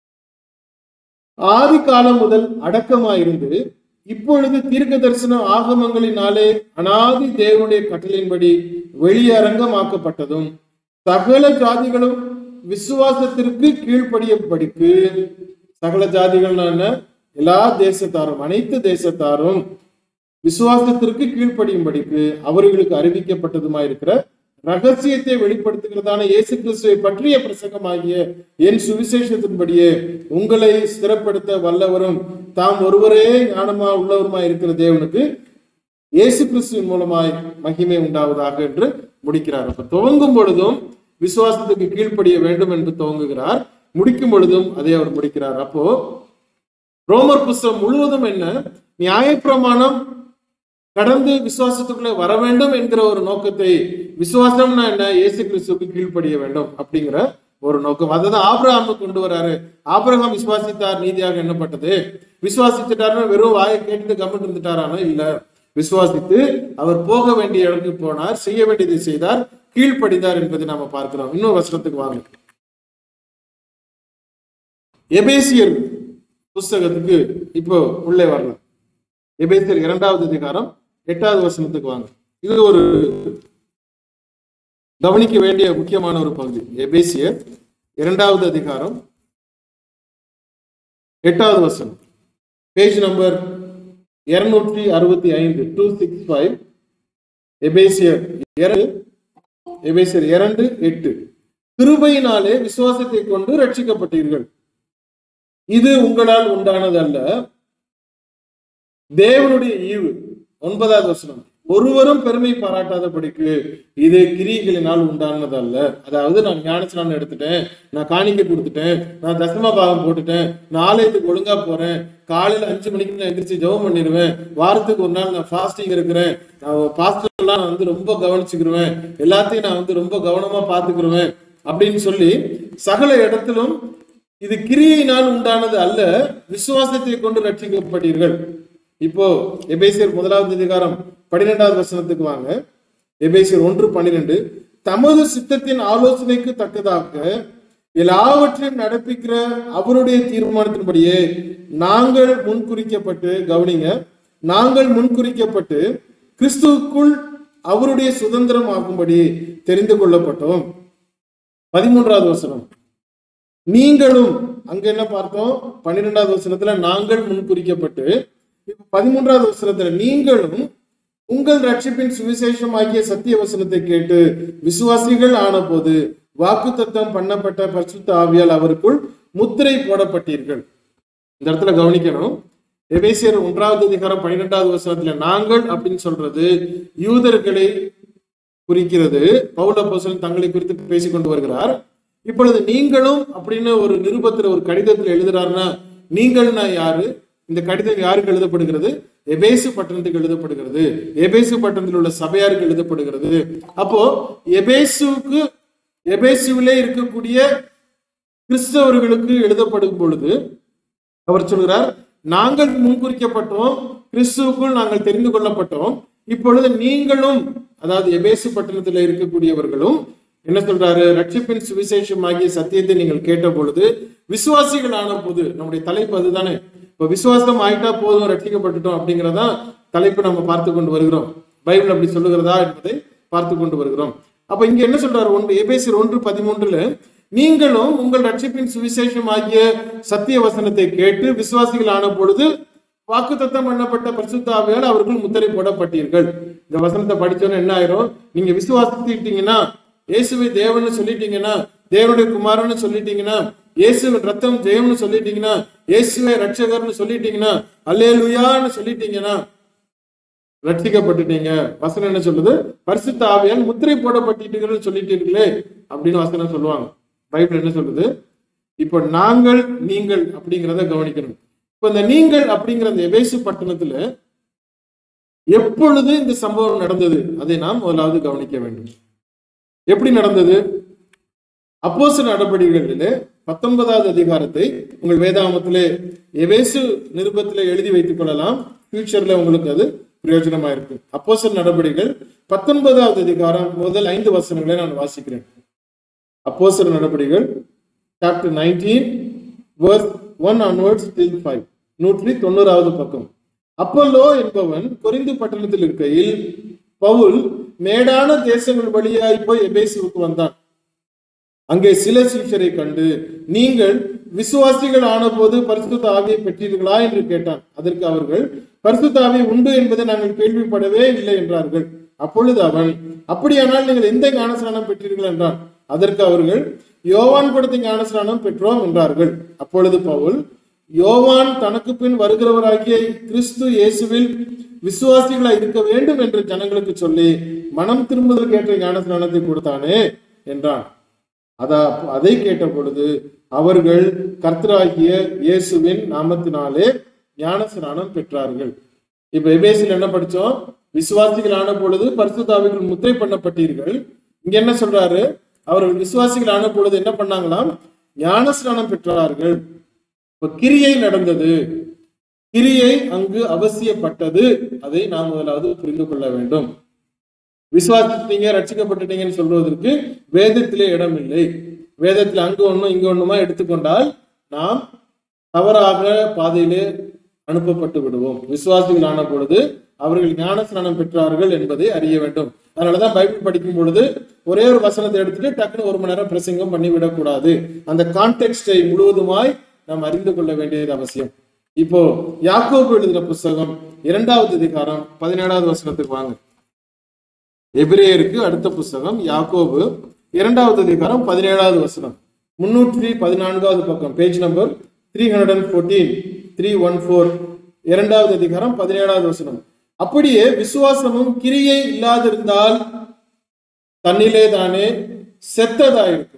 ஆதி காலம் முதல் அடக்கமாயிருந்து இப்பொழுது தீர்க்க தரிசன ஆகமங்களினாலே அனாதி தேவனுடைய கட்டளையின்படி வெளியரங்கமாக்கப்பட்டதும் சகல ஜாதிகளும் விசுவாசத்திற்கு கீழ்ப்படியபடிக்கு சகல ஜாதிகள்னா என்ன எல்லா தேசத்தாரும் அனைத்து தேசத்தாரும் விசுவாசத்திற்கு கீழ்ப்படியும்படிக்கு அவர்களுக்கு அறிவிக்கப்பட்டதுமாயிருக்கிற ரகசியத்தை வெளிப்படுத்துகிறதான இயேசு கிறிஸ்துவை பற்றிய பிரசங்கமாகிய என் சுவிசேஷத்தின்படியே உங்களை ஸ்திரப்படுத்த வல்லவரும் தாம் ஒருவரே ஞானமா உள்ளவருமாய் இருக்கிற தேவனுக்கு இயேசு கிறிஸ்துவின் மூலமாய் மகிமை உண்டாவதாக என்று முடிக்கிறார் அப்ப துவங்கும் பொழுதும் விசுவாசத்துக்கு கீழ்ப்படிய வேண்டும் என்று துவங்குகிறார் முடிக்கும் பொழுதும் அதை அவர் முடிக்கிறார் அப்போ ரோமர் புஸ்தகம் முழுவதும் என்ன நியாயப்பிரமாணம் கடந்து விசுவாசத்துக்குள்ள வர வேண்டும் என்கிற ஒரு நோக்கத்தை விசுவாசம்னா என்ன இயேசு கிறிஸ்துவுக்கு கீழ்ப்படிய வேண்டும் அப்படிங்கிற ஒரு நோக்கம் அதுதான் ஆபிரகாம கொண்டு வராரு ஆபிரகாம் விசுவாசித்தார் நீதியாக எண்ணப்பட்டது விசுவாசிச்சுட்டாருன்னு வெறும் வாயை கேட்டுட்டு கம்மிட்டு இருந்துட்டாரானோ இல்ல விசுவாசித்து அவர் போக வேண்டிய இடத்துக்கு போனார் செய்ய வேண்டியதை செய்தார் கீழ்ப்படிந்தார் என்பதை நாம பார்க்கிறோம் இன்னொரு வசனத்துக்கு வாங்க எபேசியர் புஸ்தகத்துக்கு இப்போ உள்ளே வரலாம் எபேசியர் இரண்டாவது அதிகாரம் எட்டாவது வசனத்துக்கு வாங்க இது ஒரு கவனிக்க வேண்டிய முக்கியமான ஒரு பகுதி எபேசியர் இரண்டாவது அதிகாரம் எட்டாவது வசனம் பேஜ் நம்பர் இருநூற்றி அறுபத்தி ஐந்து டூ சிக்ஸ் ஃபைவ் எபேசியர் இரண்டு எபேசியர் இரண்டு எட்டு கிருபையினாலே விசுவாசத்தை கொண்டு ரட்சிக்கப்பட்டீர்கள் இது உங்களால் உண்டானது அல்ல தேவனுடைய ஈவு ஒன்பதாவது வசனம் ஒருவரும் பெருமை பாராட்டாதபடிக்கு இது கிரியைகளினால் உண்டானது அல்ல அதாவது நான் ஞானஸ்நானம் எடுத்துட்டேன் நான் காணிக்கை கொடுத்துட்டேன் நான் தசம பாகம் போட்டுட்டேன் நான் ஆலயத்துக்கு ஒழுங்கா போறேன் காலையில அஞ்சு மணிக்கு நான் எந்திரிச்சு ஜெபம் பண்ணிடுவேன் வாரத்துக்கு ஒரு நாள் நான் ஃபாஸ்டிங் இருக்கிறேன் நான் பாஸ்டர்லாம் நான் வந்து ரொம்ப கவனிச்சுக்கிருவேன் எல்லாத்தையும் நான் வந்து ரொம்ப கவனமா பாத்துக்கிருவேன் அப்படின்னு சொல்லி சகல இடத்திலும் இது கிரியையினால் உண்டானது அல்ல விசுவாசத்தை கொண்டு ரட்சிக்கப்பட்டீர்கள் இப்போ எபேசியர் முதலாவது அதிகாரம் பன்னிரெண்டாவது வசனத்துக்கு வாங்க எபேசியர் ஒன்று பன்னிரெண்டு தமது சித்தத்தின் ஆலோசனைக்கு தக்கதாக எல்லாவற்றையும் நடப்பிக்கிற அவருடைய தீர்மானத்தின்படியே நாங்கள் முன்குறிக்கப்பட்டு கவனிங்க நாங்கள் முன்குறிக்கப்பட்டு கிறிஸ்துவுக்குள் அவருடைய சுதந்திரம் ஆகும்படி தெரிந்து கொள்ளப்பட்டோம் பதிமூன்றாவது வசனம் நீங்களும் அங்க என்ன பார்த்தோம் பன்னிரெண்டாவது வசனத்துல நாங்கள் முன்குறிக்கப்பட்டு இப்ப பதிமூன்றாவது வசனத்துல நீங்களும் உங்கள் ரட்சிப்பின் சுவிசேஷம் ஆகிய சத்திய வசனத்தை கேட்டு விசுவாசிகள் ஆன போது வாக்குத்தத்தம் பண்ணப்பட்ட பரிசுத்த ஆவியால் அவருக்குள் முத்திரை போடப்பட்டீர்கள் இந்த இடத்துல கவனிக்கணும் எபேசியர் ஒன்றாவது அதிகாரம் பன்னிரெண்டாவது வசனத்துல நாங்கள் அப்படின்னு சொல்றது யூதர்களை குறிக்கிறது பவுல போசல் தங்களை குறித்து பேசிக் கொண்டு வருகிறார் இப்பொழுது நீங்களும் அப்படின்னு ஒரு நிருபத்துல ஒரு கடிதத்தில் எழுதுறாருன்னா நீங்கள்னா யாரு இந்த கடிதம் யாருக்கு எழுதப்படுகிறது எபேசு பட்டணத்துக்கு எழுதப்படுகிறது எபேசு பட்டணத்தில் உள்ள சபையாருக்கு எழுதப்படுகிறது அப்போ எபேசுக்கு எபேசுவிலே இருக்கக்கூடிய கிறிஸ்தவர்களுக்கு எழுதப்படும் பொழுது அவர் சொல்கிறார் நாங்கள் முன்குறிக்கப்பட்டோம் கிறிஸ்துவுக்குள் நாங்கள் தெரிந்து கொள்ளப்பட்டோம் இப்பொழுது நீங்களும் அதாவது எபேசு பட்டணத்தில் இருக்கக்கூடியவர்களும் என்ன சொல்றாரு ரட்சிப்பின் சுவிசேஷமாகிய சத்தியத்தை நீங்கள் கேட்ட பொழுது விசுவாசிகள் ஆன போது நம்முடைய தலைப்பு அதுதானே இப்ப விசுவாசம் ஆயிட்டா போதும் ரட்சிக்கப்பட்டுட்டோம் அப்படிங்கிறதா தலைப்பு நம்ம பார்த்து கொண்டு வருகிறோம் பைபிள் அப்படி சொல்லுகிறதா என்பதை பார்த்து கொண்டு வருகிறோம் அப்ப இங்க என்ன சொல்றாரு ஒன்று எபேசியர் ஒன்று பதிமூன்றுல நீங்களும் உங்கள் ரட்சிப்பின் சுவிசேஷம் ஆகிய சத்திய வசனத்தை கேட்டு விசுவாசிகள் ஆன பொழுது வாக்குத்தத்தம் பண்ணப்பட்ட பரிசுத்தாவியால் அவர்கள் முத்திரை போடப்பட்டீர்கள் இந்த வசனத்தை படிச்சோன்னா என்ன ஆயிரும் நீங்க விசுவாசிட்டீங்கன்னா இயேசுவை தேவன்னு சொல்லிட்டீங்கன்னா தேவனுடைய குமாரன்னு சொல்லிட்டீங்கன்னா இயேசுவின் ரத்தம் ஜெயம்னு சொல்லிட்டீங்கன்னா இயேசுவை ரட்சகர்னு சொல்லிட்டீங்கன்னா அல்லேலுயான்னு சொல்லிட்டீங்கன்னா ரட்சிக்கப்பட்டுட்டீங்க வசனம் என்ன சொல்லுது பரிசுத்த ஆவியால் முத்திரை போடப்பட்டீர்கள் சொல்லிட்டீர்களே அப்படின்னு வசனம் சொல்லுவாங்க பைபிள் என்ன சொல்லுது இப்போ நாங்கள் நீங்கள் அப்படிங்கிறத கவனிக்கணும் இப்போ இந்த நீங்கள் அப்படிங்கிற அந்த எபேசு பட்டணத்துல எப்பொழுது இந்த சம்பவம் நடந்தது அதை நாம் முதலாவது கவனிக்க வேண்டும் எப்படி நடந்தது அப்போச நடவடிக்கைகளிலே பத்தொன்பதாவது அதிகாரத்தை உங்கள் வேதாமத்திலே எவேசு நிருபத்திலே எழுதி வைத்துக் கொள்ளலாம் ஃபியூச்சர்ல உங்களுக்கு அது பிரயோஜனமா இருக்கும் அப்போசல் நடவடிக்கைகள் பத்தொன்பதாவது அதிகாரம் முதல் ஐந்து வசனங்களை நான் வாசிக்கிறேன் அப்போசல் நடவடிக்கைகள் chapter nineteen verse one onwards till five நூற்றி தொண்ணூறாவது பக்கம் அப்பல்லோ என்பவன் கொரிந்து பட்டணத்தில் இருக்கையில் பவுல் மேடான தேசங்கள் வழியாய் போய் எபேசுவுக்கு வந்தான் அங்கே சில சீஷரை கண்டு நீங்கள் விசுவாசிகள் ஆனபோது பரிசுத்த ஆவியை பெற்றீர்களா என்று கேட்டான் அதற்கு அவர்கள் பரிசுத்த ஆவி உண்டு என்பதை நாங்கள் கேள்விப்படவே இல்லை என்றார்கள் அப்பொழுது அவன் அப்படியானால் நீங்கள் எந்த ஞானஸ்நானம் பெற்றீர்கள் என்றான் அதற்கு அவர்கள் யோவான் கொடுத்த ஞானஸ்நானம் பெற்றோம் என்றார்கள் அப்பொழுது பவுல் யோவான் தனக்கு பின் வருகிறவராகிய கிறிஸ்து இயேசுவில் விசுவாசிகளாய் இருக்க வேண்டும் என்று ஜனங்களுக்கு சொல்லி மனம் திரும்புதலுக்கு ஏற்ற ஞானஸ்நானத்தை கொடுத்தானே என்றான் அதா அதை கேட்ட பொழுது அவர்கள் கர்த்தராகிய இயேசுவின் நாமத்தினாலே ஞானஸ்நானம் பெற்றார்கள் இப்ப எபேசில் என்ன படிச்சோம் விசுவாசிகள் ஆன பொழுது பரிசுத்தாவிகள் முத்திரை பண்ணப்பட்டீர்கள் இங்க என்ன சொல்றாரு அவர்கள் விசுவாசிகள் ஆன பொழுது என்ன பண்ணாங்களாம் ஞானஸ்நானம் பெற்றார்கள் இப்ப கிரியை நடந்தது கிரியை அங்கு அவசியப்பட்டது அதை நாம் முதலாவது புரிந்து கொள்ள வேண்டும் விசுவாசிட்டீங்க ரட்சிக்கப்பட்டுட்டீங்கன்னு சொல்வதற்கு வேதத்திலே இடம் இல்லை வேதத்தில் அங்கு ஒண்ணும் இங்கு ஒண்ணுமா எடுத்துக்கொண்டால் நாம் தவறாக பாதையிலே அனுப்பப்பட்டு விடுவோம் விசுவாசிகள் ஆன பொழுது அவர்கள் ஞானஸ்நானம் பெற்றார்கள் என்பதை அறிய வேண்டும் அதனாலதான் பைபிள் படிக்கும் பொழுது ஒரே ஒரு வசனத்தை எடுத்துட்டு டக்குன்னு ஒரு மணி நேரம் பிரசங்கம் பண்ணி விடக்கூடாது அந்த கான்டெக்ஸ்டை முழுவதுமாய் நாம் அறிந்து கொள்ள வேண்டியது அவசியம் இப்போ யாக்கோபு எழுதின புஸ்தகம் இரண்டாவது அதிகாரம் பதினேழாவது வசனத்துக்கு வாங்க எபிரேயருக்கு அடுத்த புஸ்தகம் யாக்கோபு இரண்டாவது அதிகாரம் பதினேழாவது வசனம் முன்னூற்றி பதினான்காவது பக்கம் page number three hundred and fourteen three one four இரண்டாவது அதிகாரம் பதினேழாவது வசனம் அப்படியே விசுவாசமும் கிரியை இல்லாதிருந்தால் தன்னிலே தானே செத்ததாயிருக்கு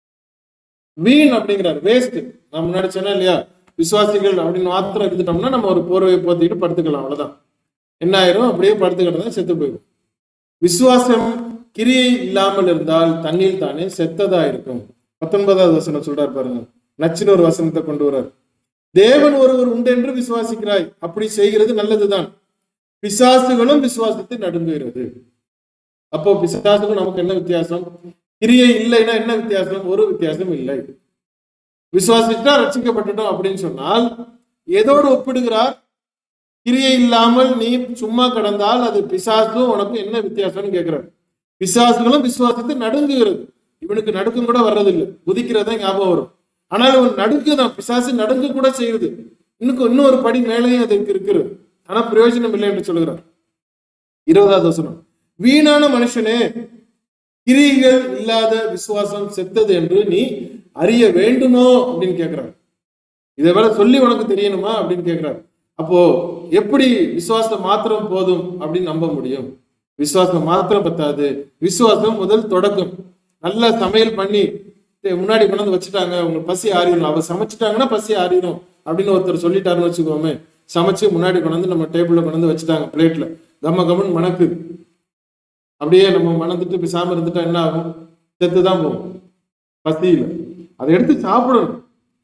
வீண் அப்படிங்கிறார் வேஸ்ட் நான் முன்னாடி சொன்னேன் இல்லையா விசுவாசிகள் அப்படின்னு மாத்திரம் இருந்துட்டோம்னா நம்ம ஒரு போர்வையை போத்திக்கிட்டு படுத்துக்கலாம் அவ்வளவுதான் என்ன ஆயிரும் அப்படியே படுத்துக்கிட்டு செத்து போயிடும் விசுவாசம் கிரியை இல்லாமல் இருந்தால் தண்ணீர் தானே செத்ததா இருக்கும் பத்தொன்பதாவது வசனம் சொல்றார் பாருங்க நச்சுன்னு ஒரு வசனத்தை கொண்டு வர்றார் தேவன் ஒருவர் உண்டு என்று விசுவாசிக்கிறாய் அப்படி செய்கிறது நல்லதுதான் பிசாசுகளும் விசுவாசத்தை நடுங்குகிறது அப்போ பிசாசுக்கும் நமக்கு என்ன வித்தியாசம் கிரியை இல்லைன்னா என்ன வித்தியாசம் ஒரு வித்தியாசம் இல்லை விசுவாசிட்டா ரட்சிக்கப்பட்டுட்டோம் அப்படின்னு சொன்னால் எதோடு ஒப்பிடுகிறார் கிரியை இல்லாமல் நீ சும்மா கடந்தால் அது பிசாசும் உனக்கு என்ன வித்தியாசம்னு கேட்கிறார் பிசாசுகளும் விசுவாசத்தை நடுங்குகிறது இவனுக்கு நடுக்கம் கூட வர்றதில்லை குதிக்கிறதா ஞாபகம் வரும் ஆனால் இவன் நடுக்குதான் பிசாசு நடுங்க கூட செய்யுது இன்னும் இன்னும் ஒரு படி மேலேயும் அதுக்கு இருக்கிறது ஆனா பிரயோஜனம் இல்லை என்று சொல்கிறார் இருபதாவது வசனம் வீணான மனுஷனே கிரிகள் இல்லாத விசுவாசம் செத்தது என்று நீ அறிய வேண்டுமோ அப்படின்னு கேட்கிறார் இதை வேற சொல்லி உனக்கு தெரியணுமா அப்படின்னு கேட்கிறார் அப்போ எப்படி விசுவாசம் மாத்திரம் போதும் அப்படின்னு நம்ப முடியும் விசுவாசம் மாத்திரம் பத்தாது விசுவாசம் முதல் தொடக்கம் நல்ல சமையல் பண்ணி டேய், முன்னாடி கொண்டு வந்து வச்சுட்டாங்க உங்களுக்கு பசி ஆறிடும் அவ சமைச்சிட்டாங்கன்னா பசி ஆறிடும் அப்படின்னு ஒருத்தர் சொல்லிட்டாருன்னு வச்சுக்கோமே சமைச்சு முன்னாடி கொண்டு வந்து நம்ம டேபிள்ல கொண்டு வந்து வச்சுட்டாங்க பிளேட்ல கம்ம கம்மன் மணக்குது அப்படியே நம்ம மணந்துட்டு பேசாம இருந்துட்டா என்ன ஆகும் செத்து தான் போகும் பசியில அதை எடுத்து சாப்பிடணும்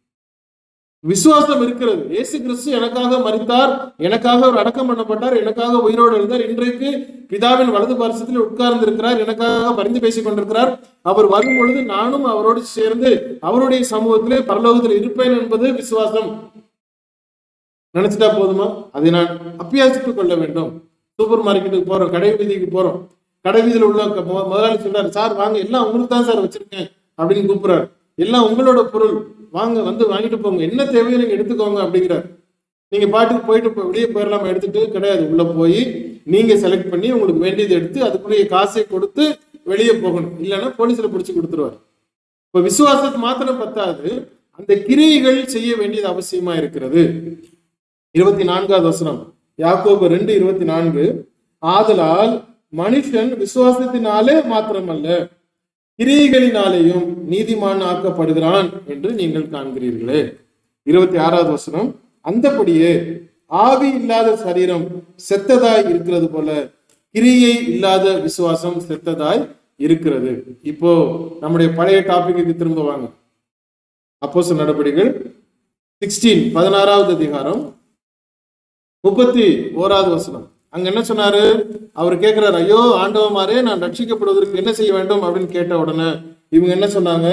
விசுவாசம் இருக்கிறது இயேசு கிறிஸ்து எனக்காக மரித்தார் எனக்காக அவர் அடக்கம் பண்ணப்பட்டார் எனக்காக உயிரோடு இருந்தார் இன்றைக்கு பிதாவின் வலது பாரசத்தில் உட்கார்ந்து இருக்கிறார் எனக்காக பரிந்து பேசிக் கொண்டிருக்கிறார் அவர் வரும் பொழுது நானும் அவரோடு சேர்ந்து அவருடைய சமூகத்திலே பரலோகத்தில் இருப்பேன் என்பது விசுவாசம் நினைச்சிட்டா போதுமா அதை நான் அப்பியாசித்துக் கொள்ள வேண்டும் சூப்பர் மார்க்கெட்டுக்கு போறோம் கடை வீதிக்கு போறோம் கடை வீதியில் உள்ள க- மு- முதலாளி சொல்றாரு சார் வாங்க எல்லாம் உங்களுக்கு தான் சார் வச்சிருக்கேன் அப்படின்னு கூப்பிடுறாரு எல்லாம் உங்களோட பொருள் வாங்க வந்து வாங்கிட்டு போங்க என்ன தேவையோ நீங்க எடுத்துக்கோங்க அப்படிங்கிறார் நீங்க பாட்டுக்கு போயிட்டு போ- வெளியே போயிடலாம எடுத்துட்டு கிடையாது உள்ள போய் நீங்க செலக்ட் பண்ணி உங்களுக்கு வேண்டியதை எடுத்து அதுக்குரிய காசை கொடுத்து வெளியே போகணும் இல்லைன்னா போலீஸ்ல பிடிச்சு கொடுத்துருவார் இப்ப விசுவாசத்து மாத்திரம் பத்தாது அந்த கிரியைகள் செய்ய வேண்டியது அவசியமா இருக்கிறது இருபத்தி நான்காவது வசனம் யாக்கோபு ரெண்டு இருபத்தி நான்கு ஆதலால் மனுஷன் விசுவாசத்தினாலே மாத்திரமல்ல கிரியைகளினாலேயும் நீதிமான் ஆக்கப்படுகிறான் என்று நீங்கள் காண்கிறீர்களே இருபத்தி ஆறாவது வசனம் அந்தபடியே ஆவி இல்லாத சரீரம் செத்ததாய் இருக்கிறது போல கிரியை இல்லாத விசுவாசம் செத்ததாய் இருக்கிறது இப்போ நம்முடைய பழைய டாபிக்கு திரும்ப வாங்க அப்போஸ்தலர் நடபடிகள் சிக்ஸ்டீன் பதினாறாவது அதிகாரம் முப்பத்தி ஓராவது வசனம் அங்க என்ன சொன்னாரு அவர் கேட்கிறாரு ஐயோ ஆண்டவமாரே நான் ரட்சிக்கப்படுவதற்கு என்ன செய்ய வேண்டும் அப்படின்னு கேட்ட உடனே இவங்க என்ன சொன்னாங்க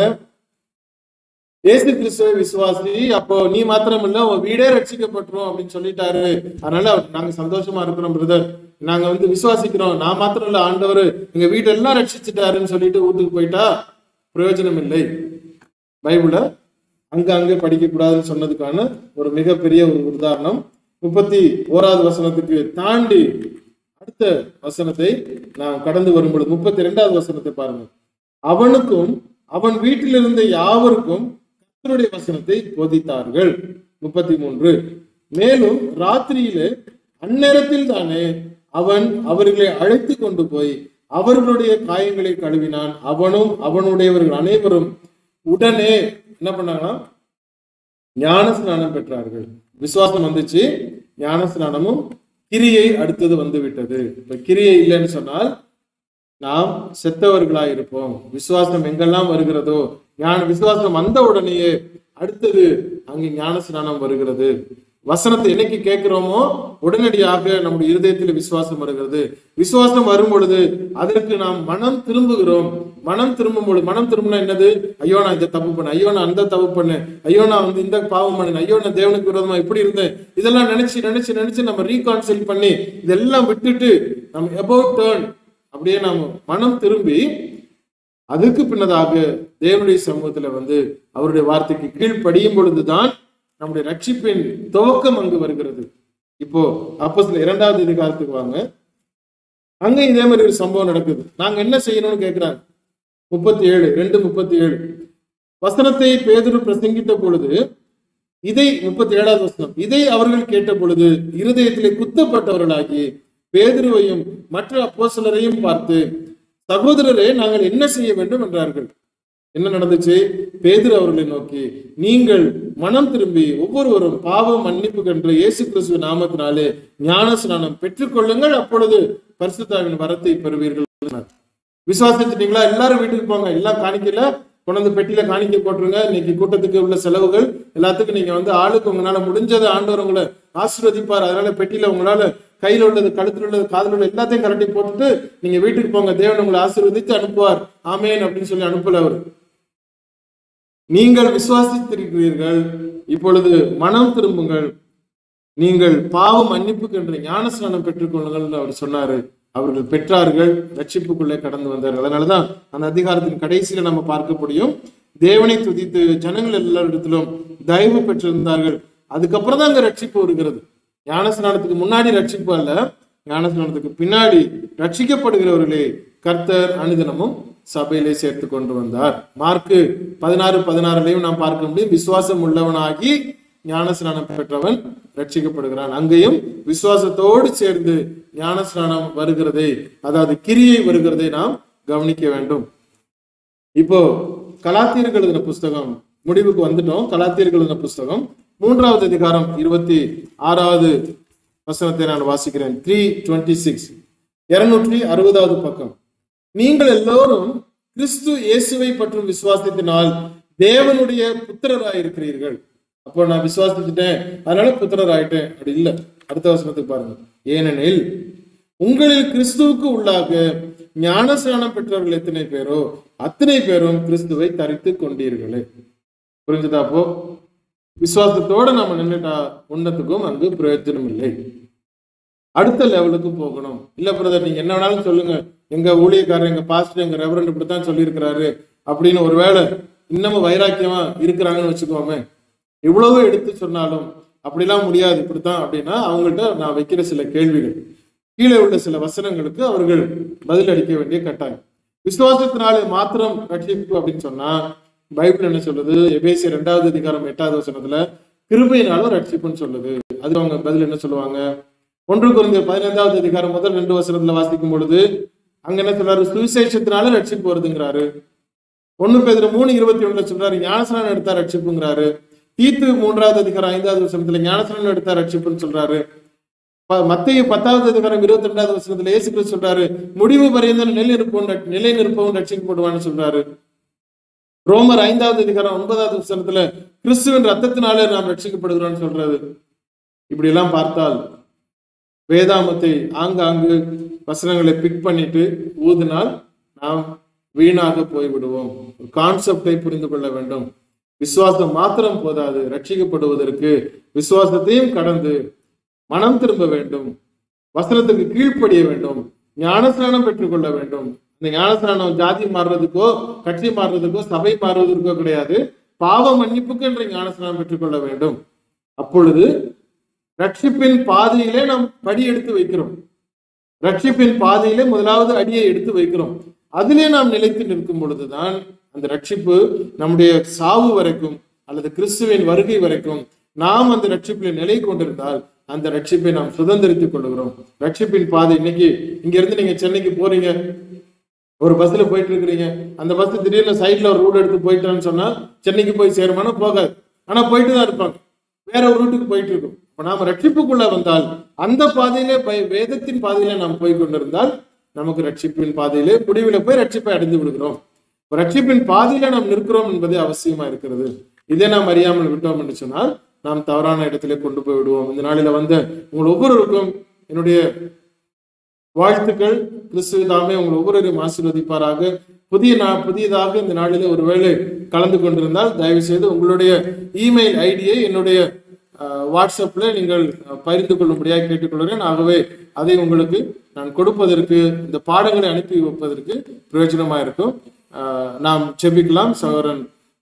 ஏசு கிறிஸ்துவ விசுவாசி அப்போ நீ மாத்திரம் இல்ல உன் வீடே ரட்சிக்கப்பட்டுரும் அப்படின்னு சொல்லிட்டாரு அதனால அவர் நாங்க சந்தோஷமா இருக்கிறோம் பிரதர் நாங்க வந்து விசுவாசிக்கிறோம் நான் மாத்திரம் இல்ல ஆண்டவர் எங்க வீடெல்லாம் ரட்சிச்சுட்டாருன்னு சொல்லிட்டு வீட்டுக்கு போயிட்டா பிரயோஜனம் இல்லை பைபிள அங்க அங்க படிக்க கூடாதுன்னு சொன்னதுக்கான ஒரு மிகப்பெரிய ஒரு உதாரணம் முப்பத்தி ஓராவது வசனத்துக்கு தாண்டி அடுத்த வசனத்தை நாம் கடந்து வரும் பொழுது முப்பத்தி ரெண்டாவது வசனத்தை பாருங்க அவனுக்கும் அவன் வீட்டில் இருந்த யாவருக்கும் கர்த்தருடைய வசனத்தை போதித்தார்கள் முப்பத்தி மூன்று மேலும் ராத்திரியிலே அந்நேரத்தில் தானே அவன் அவர்களை அழைத்து கொண்டு போய் அவர்களுடைய காயங்களை கழுவினான் அவனும் அவனுடையவர்கள் அனைவரும் உடனே என்ன பண்ணாங்கன்னா ஞான ஸ்நானம் பெற்றார்கள் விசுவாசம் வந்துச்சு ஞான ஸ்நானமும் கிரியை அடுத்தது வந்து விட்டது இப்ப கிரியை இல்லைன்னு சொன்னால் நாம் செத்தவர்களாய் இருப்போம் விசுவாசம் எங்கெல்லாம் வருகிறதோ ஞான விசுவாசம் வந்த உடனேயே அடுத்தது அங்கே ஞான ஸ்நானம் வருகிறது வசனத்தை என்னைக்கு கேட்கிறோமோ உடனடியாக நம்முடைய இருதயத்தில் விசுவாசம் வருகிறது விசுவாசம் வரும் பொழுது அதற்கு நாம் மனம் திரும்புகிறோம் மனம் திரும்பும் பொழுது மனம் திரும்பினா என்னது ஐயோ நான் இந்த தப்பு பண்ணேன் ஐயோ நான் அந்த தப்பு பண்ணேன் ஐயோ நான் வந்து இந்த பாவம் பண்ணேன் ஐயோ நான் தேவனுக்கு விரோதமா இப்படி இருந்தேன் இதெல்லாம் நினைச்சு நினைச்சு நினைச்சு நம்ம ரீகான்சில் பண்ணி இதெல்லாம் விட்டுட்டு நம்ம அபவுட் டேர்ன் அப்படியே நாம் மனம் திரும்பி அதுக்கு பின்னதாக தேவனுடைய சமூகத்துல வந்து அவருடைய வார்த்தைக்கு கீழ்ப்படியும் பொழுதுதான் நம்முடைய ரட்சிப்பின் துவக்கம் அங்கு வருகிறது இப்போ அப்போ சில இரண்டாவது அதிகாரத்துக்கு வாங்க அங்க இதே மாதிரி ஒரு சம்பவம் நடக்குது நாங்க என்ன செய்யணும்னு கேக்குறாங்க முப்பத்தி ஏழு ரெண்டு முப்பத்தி ஏழு வசனத்தை பேதுரு பிரசங்கித்த பொழுது இதை முப்பத்தி ஏழாவது வசனம் இதை அவர்கள் கேட்ட பொழுது இருதயத்திலே குத்தப்பட்டவர்களாகி பேதுருவையும் மற்ற அப்போஸ்தலரையும் பார்த்து சகோதரரே நாங்கள் என்ன செய்ய வேண்டும் என்றார்கள் என்ன நடந்துச்சு பேதுரு அவர்களை நோக்கி நீங்கள் மனம் திரும்பி ஒவ்வொருவரும் பாவம் மன்னிப்பு கன்ற இயேசு கிறிஸ்துவ நாமத்தினாலே ஞான ஸ்நானம் பெற்றுக்கொள்ளுங்கள் அப்பொழுது பரிசுத்தாவின் வரத்தை பெறுவீர்கள் என்றார். விசுவாசிச்சிட்டீங்களா எல்லாரும் வீட்டுக்கு போங்க எல்லாம் காணிக்கல கொண்டு வந்து பெட்டியில காணிக்கை போட்டுருங்க இன்னைக்கு கூட்டத்துக்கு உள்ள செலவுகள் எல்லாத்துக்கும் நீங்க வந்து ஆளுக்கு உங்களால முடிஞ்சதை ஆண்டவர் உங்களை ஆசீர்வதிப்பார் அதனால பெட்டியில உங்களால கையில உள்ளது கழுத்துல உள்ளது காதுல உள்ள எல்லாத்தையும் கலட்டி போட்டுட்டு நீங்க வீட்டுக்கு போங்க தேவன் உங்களை ஆசீர்வதித்து அனுப்புவார் ஆமேன் அப்படின்னு சொல்லி அனுப்பல அவர் நீங்கள் விசுவாசித்திருக்கிறீர்கள் இப்பொழுது மனம் திரும்புங்கள் நீங்கள் பாவம் மன்னிப்புக்கு என்று ஞானஸ்நானம் பெற்றுக்கொள்ளுங்கள் அவர் சொன்னாரு அவர்கள் பெற்றார்கள் ரட்சிப்புக்குள்ளே கடந்து வந்தார்கள் அதனாலதான் அந்த அதிகாரத்தின் கடைசியில நம்ம பார்க்க முடியும் தேவனை துதித்து ஜனங்கள் எல்லாரிடத்திலும் தயவு பெற்றிருந்தார்கள் அதுக்கப்புறம் தான் அங்க ரட்சிப்பு வருகிறது ஞானஸ்நானத்துக்கு முன்னாடி ரட்சிப்பு அல்ல ஞானஸ்நானத்துக்கு பின்னாடி ரட்சிக்கப்படுகிறவர்களே கர்த்தர் அனுதினமும் சபையிலே சேர்த்து கொண்டு வந்தார் மார்க்கு பதினாறு பதினாறுலையும் நாம் பார்க்க முடியும் விசுவாசம் உள்ளவனாகி ஞானஸ்நானம் பெற்றவன் ரட்சிக்கப்படுகிறான் அங்கேயும் விசுவாசத்தோடு சேர்ந்து ஞானஸ்நானம் வருகிறதை அதாவது கிரியை வருகிறதை நாம் கவனிக்க வேண்டும் இப்போ கலாத்தியர்கள் எழுதின புஸ்தகம் முடிவுக்கு வந்துட்டோம் கலாத்தியர்கள் எழுதின புஸ்தகம் மூன்றாவது அதிகாரம் இருபத்தி ஆறாவது வசனத்தை நான் வாசிக்கிறேன் த்ரீ டுவெண்ட்டி சிக்ஸ் இருநூற்றி அறுபதாவது பக்கம் நீங்கள் எல்லோரும் கிறிஸ்து இயேசுவை பற்றும் விசுவாசத்தினால் தேவனுடைய புத்திரராயிருக்கிறீர்கள் அப்போ நான் விசுவாசிச்சுட்டேன் அதனால புத்திரராயிட்டேன் அப்படி இல்ல அடுத்த வசனத்துக்கு பாருங்க ஏனெனில் உங்களில் கிறிஸ்துவுக்கு உள்ளாக ஞானஸ்நானம் பெற்றவர்கள் எத்தனை பேரோ அத்தனை பேரும் கிறிஸ்துவை தரித்து கொண்டீர்களே புரிஞ்சுதா அப்போ விசுவாசத்தோட நம்ம நின்றுட்டா ஒன்னத்துக்கும் அங்கு பிரயோஜனம் இல்லை அடுத்த லெவலுக்கு போகணும் இல்ல பிரதர் நீங்க என்ன வேணாலும் சொல்லுங்க எங்க ஊழியக்காரர் எங்க பாஸ்டர் எங்க ரெவரண்ட் இப்படித்தான் சொல்லியிருக்கிறாரு அப்படின்னு ஒருவேளை இன்னமும் வைராக்கியமா இருக்கிறாங்கன்னு வச்சுக்கோமே இவ்வளவு எடுத்து சொன்னாலும் அப்படிலாம் முடியாது இப்படித்தான் அப்படின்னா அவங்கள்ட்ட நான் வைக்கிற சில கேள்விகள் கீழே உள்ள சில வசனங்களுக்கு அவர்கள் பதில் அளிக்க வேண்டிய கட்டாயம் விசுவாசத்தினாலே மாத்திரம் ரட்சிப்பு அப்படின்னு சொன்னா பைபிள் என்ன சொல்லுது எபேசிய ரெண்டாவது அதிகாரம் எட்டாவது வசனத்துல கிருபையினாலும் ரட்சிப்புன்னு சொல்லுது அது அவங்க பதில் என்ன சொல்லுவாங்க ஒன்று குறைந்த பதினைந்தாவது அதிகாரம் முதல் ரெண்டு வசனத்துல வாசிக்கும் பொழுது அங்க என்ன சொல்றாரு சுவிசேஷத்தினால ரட்சிப்பு வருதுங்கிறாரு ஒண்ணு பேர் மூணு இருபத்தி ஒண்ணுல சொல்றாரு ஞானஸ்நானம் எடுத்தா ரட்சிப்புங்கிறாரு தீத்து மூன்றாவது அதிகாரம் ஐந்தாவது வசனத்துல ஞானஸ்நானம் எடுத்தா ரட்சிப்புன்னு சொல்றாரு ப- மத்தேயு பத்தாவது அதிகாரம் இருபத்தி ரெண்டாவது வசனத்துல இயேசு கிறிஸ்து சொல்றாரு முடிவு பரியந்த நிலை நிற்பவன் ரட்சி- நிலை நிற்பவன் ரட்சிக்கப்படுவான்னு சொல்றாரு ரோமர் ஐந்தாவது அதிகாரம் ஒன்பதாவது வசனத்துல கிறிஸ்துவின் ரத்தத்தினாலே நாம் ரட்சிக்கப்படுகிறோம்னு சொல்றாரு இப்படி எல்லாம் பார்த்தால் வேதாமத்தை ஆங்காங்கு வசனங்களை பிக் பண்ணிட்டு ஊதினால் நாம் வீணாக போய்விடுவோம் கான்செப்டை புரிந்து கொள்ள வேண்டும் விசுவாசம் மாத்திரம் போதாது ரட்சிக்கப்படுவதற்கு விசுவாசத்தையும் கடந்து மனம் திரும்ப வேண்டும் வசனத்துக்கு கீழ்ப்படிய வேண்டும் ஞானஸ்நானம் பெற்றுக்கொள்ள வேண்டும் இந்த ஞானஸ்நானம் ஜாதி மாறுறதுக்கோ கட்சி மாறுறதுக்கோ சபை மாறுவதற்கோ கிடையாது பாவ மன்னிப்புக்கு என்ற ஞானஸ்நானம் பெற்றுக்கொள்ள வேண்டும் அப்பொழுது ரட்சிப்பின் பாதையிலே நாம் படி எடுத்து வைக்கிறோம் ரட்சிப்பின் பாதையிலே முதலாவது அடியை எடுத்து வைக்கிறோம் அதிலே நாம் நிலைத்து நிற்கும் பொழுதுதான் அந்த ரட்சிப்பு நம்முடைய சாவு வரைக்கும் அல்லது கிறிஸ்துவின் வருகை வரைக்கும் நாம் அந்த ரட்சிப்பில் நிலை கொண்டிருந்தால் அந்த ரட்சிப்பை நாம் சுதந்திரித்துக் கொள்கிறோம் ரட்சிப்பின் பாதை இன்னைக்கு இங்க இருந்து நீங்க சென்னைக்கு போறீங்க ஒரு பஸ்ல போயிட்டு இருக்கிறீங்க அந்த பஸ் திடீர்னு சைட்ல ஒரு ரூட் எடுத்து போயிட்டான்னு சொன்னா சென்னைக்கு போய் சேருமானா போகாது ஆனா போயிட்டு தான் இருப்பாங்க வேற ஒரு ரூட்டுக்கு போயிட்டு இருக்கும் இப்ப நாம ரட்சிப்புக்குள்ள வந்தால் அந்த பாதையிலே பய- வேதத்தின் பாதையிலே நாம் போய் கொண்டிருந்தால் நமக்கு ரட்சிப்பின் பாதையிலே முடிவில போய் ரட்சிப்பை அடைந்து விடுகிறோம் இப்ப ரட்சிப்பின் பாதையில நாம் நிற்கிறோம் என்பது அவசியமா இருக்கிறது இதை நாம் அறியாமல் விட்டோம் என்று சொன்னால் நாம் தவறான இடத்திலே கொண்டு போய் விடுவோம் இந்த நாளில வந்த உங்கள் ஒவ்வொருவருக்கும் என்னுடைய வாழ்த்துக்கள் கிறிஸ்துவ தாமே உங்கள் ஒவ்வொருவரையும் ஆசீர்வதிப்பாராக புதிய நா புதியதாக இந்த நாளிலே ஒருவேளை கலந்து கொண்டிருந்தால் தயவு செய்து உங்களுடைய இமெயில் ஐடியை என்னுடைய அஹ், வாட்ஸ்அப்ல நீங்கள் அஹ், பகிர்ந்து கொள்ளும்படியாக கேட்டுக்கொள்கிறேன் ஆகவே அதை உங்களுக்கு நான் கொடுப்பதற்கு இந்த பாடங்களை அனுப்பி வைப்பதற்கு பிரயோஜனமா இருக்கும் அஹ், நாம் செபிக்கலாம் சகோதரன்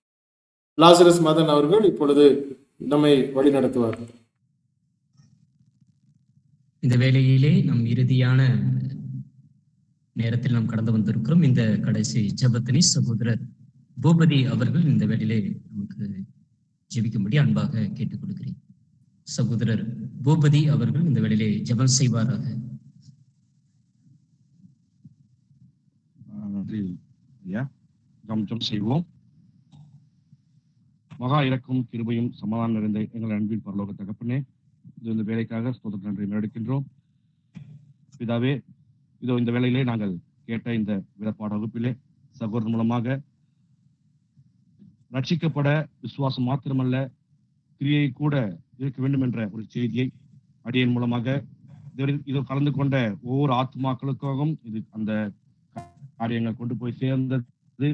லாசரஸ் மதன் அவர்கள் இப்பொழுது நம்மை வழி நடத்துவார் இந்த வேளையிலே நம் இறுதியான நேரத்தில் நாம் கடந்து வந்திருக்கிறோம் இந்த கடைசி ஜெபத்தினி சகோதரர் பூபதி அவர்கள் இந்த வேளையிலே நமக்கு ஜெபிக்கும்படி அன்பாக கேட்டுக் கொடுக்கிறேன் சகோதரர் பூபதி அவர்கள் இந்த வேளையிலே ஜெபம் செய்வாராக நன்றி ஐயா ஜம் ஜம் செய்வோம் மகா இறக்கும் கிருபையும் சமாதானம் நிறைந்த எங்கள் அன்பின் பரலோக தகப்பனே இது இந்த வேலைக்காக ஸ்தோத்திர நன்றி எடுக்கின்றோம் பிதாவே இதோ இந்த வேளையிலே நாங்கள் கேட்ட இந்த விடப்பாட வகுப்பிலே சகோதரன் மூலமாக ரட்சிக்கப்பட விசுவாசம் மாத்திரமல்ல கிரியை கூட இருக்க வேண்டும் என்ற ஒரு செய்தியை அடியன் மூலமாக இதுவரை இதோ கலந்து கொண்ட ஒவ்வொரு ஆத்மாக்களுக்காகவும் இது அந்த காரியங்கள் கொண்டு போய் சேர்ந்தது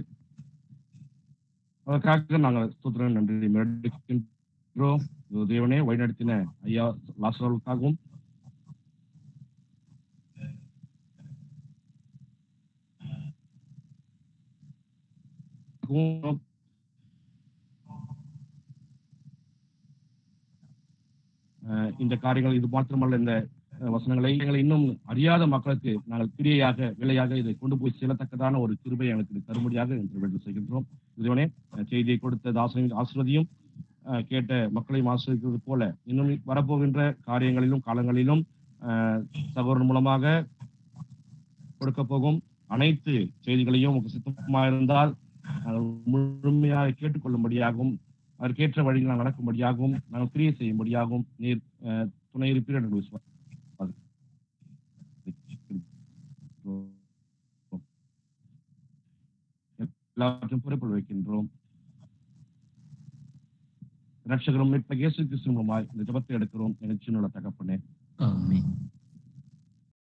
அதற்காக நாங்கள் ஸ்தோத்திரம் நன்றி எடுக்கின்றோம் இதோ தேவனே வழிநடத்தின ஐயா லாசர்களுக்காகவும் அஹ் இந்த காரியங்கள் இது மாத்திரமல்ல இந்த அஹ், வசனங்களை எங்களை இன்னும் அறியாத மக்களுக்கு நாங்கள் கிரியையாக விலையாக இதை கொண்டு போய் செல்லத்தக்கதான ஒரு கிருபை எனக்கு தரும்படியாக என்று வேண்டு செய்கின்றோம் இதுவனே அஹ், செய்தியை கொடுத்த தாசனின் ஆசிர்வதியும் அஹ், கேட்ட மக்களையும் ஆசிரியக்கிறது போல இன்னும் வரப்போகின்ற காரியங்களிலும் காலங்களிலும் அஹ், சகோதரன் மூலமாக கொடுக்க போகும் அனைத்து செய்திகளையும் உங்களுக்கு சித்தமாக இருந்தால் நாங்கள் முழுமையாக கேட்டுக்கொள்ளும்படியாகவும் அதற்கேற்ற வழியில் நாங்கள் நடக்கும்படியாகவும் நாங்கள் கிரியை செய்யும்படியாகவும் நீர் அஹ், துணை இருப்பீர் என்று விசுவாசிக்கிறோம். எல்லாவற்றையும் பொறுப்பில் வைக்கின்றோம் ரட்சகரும் மீட்பர் இயேசு கிறிஸ்து மூலமாய் இந்த ஜெபத்தை எடுக்கிறோம் நிகழ்ச்சியினுள்ள தகப்பனே ஆமென்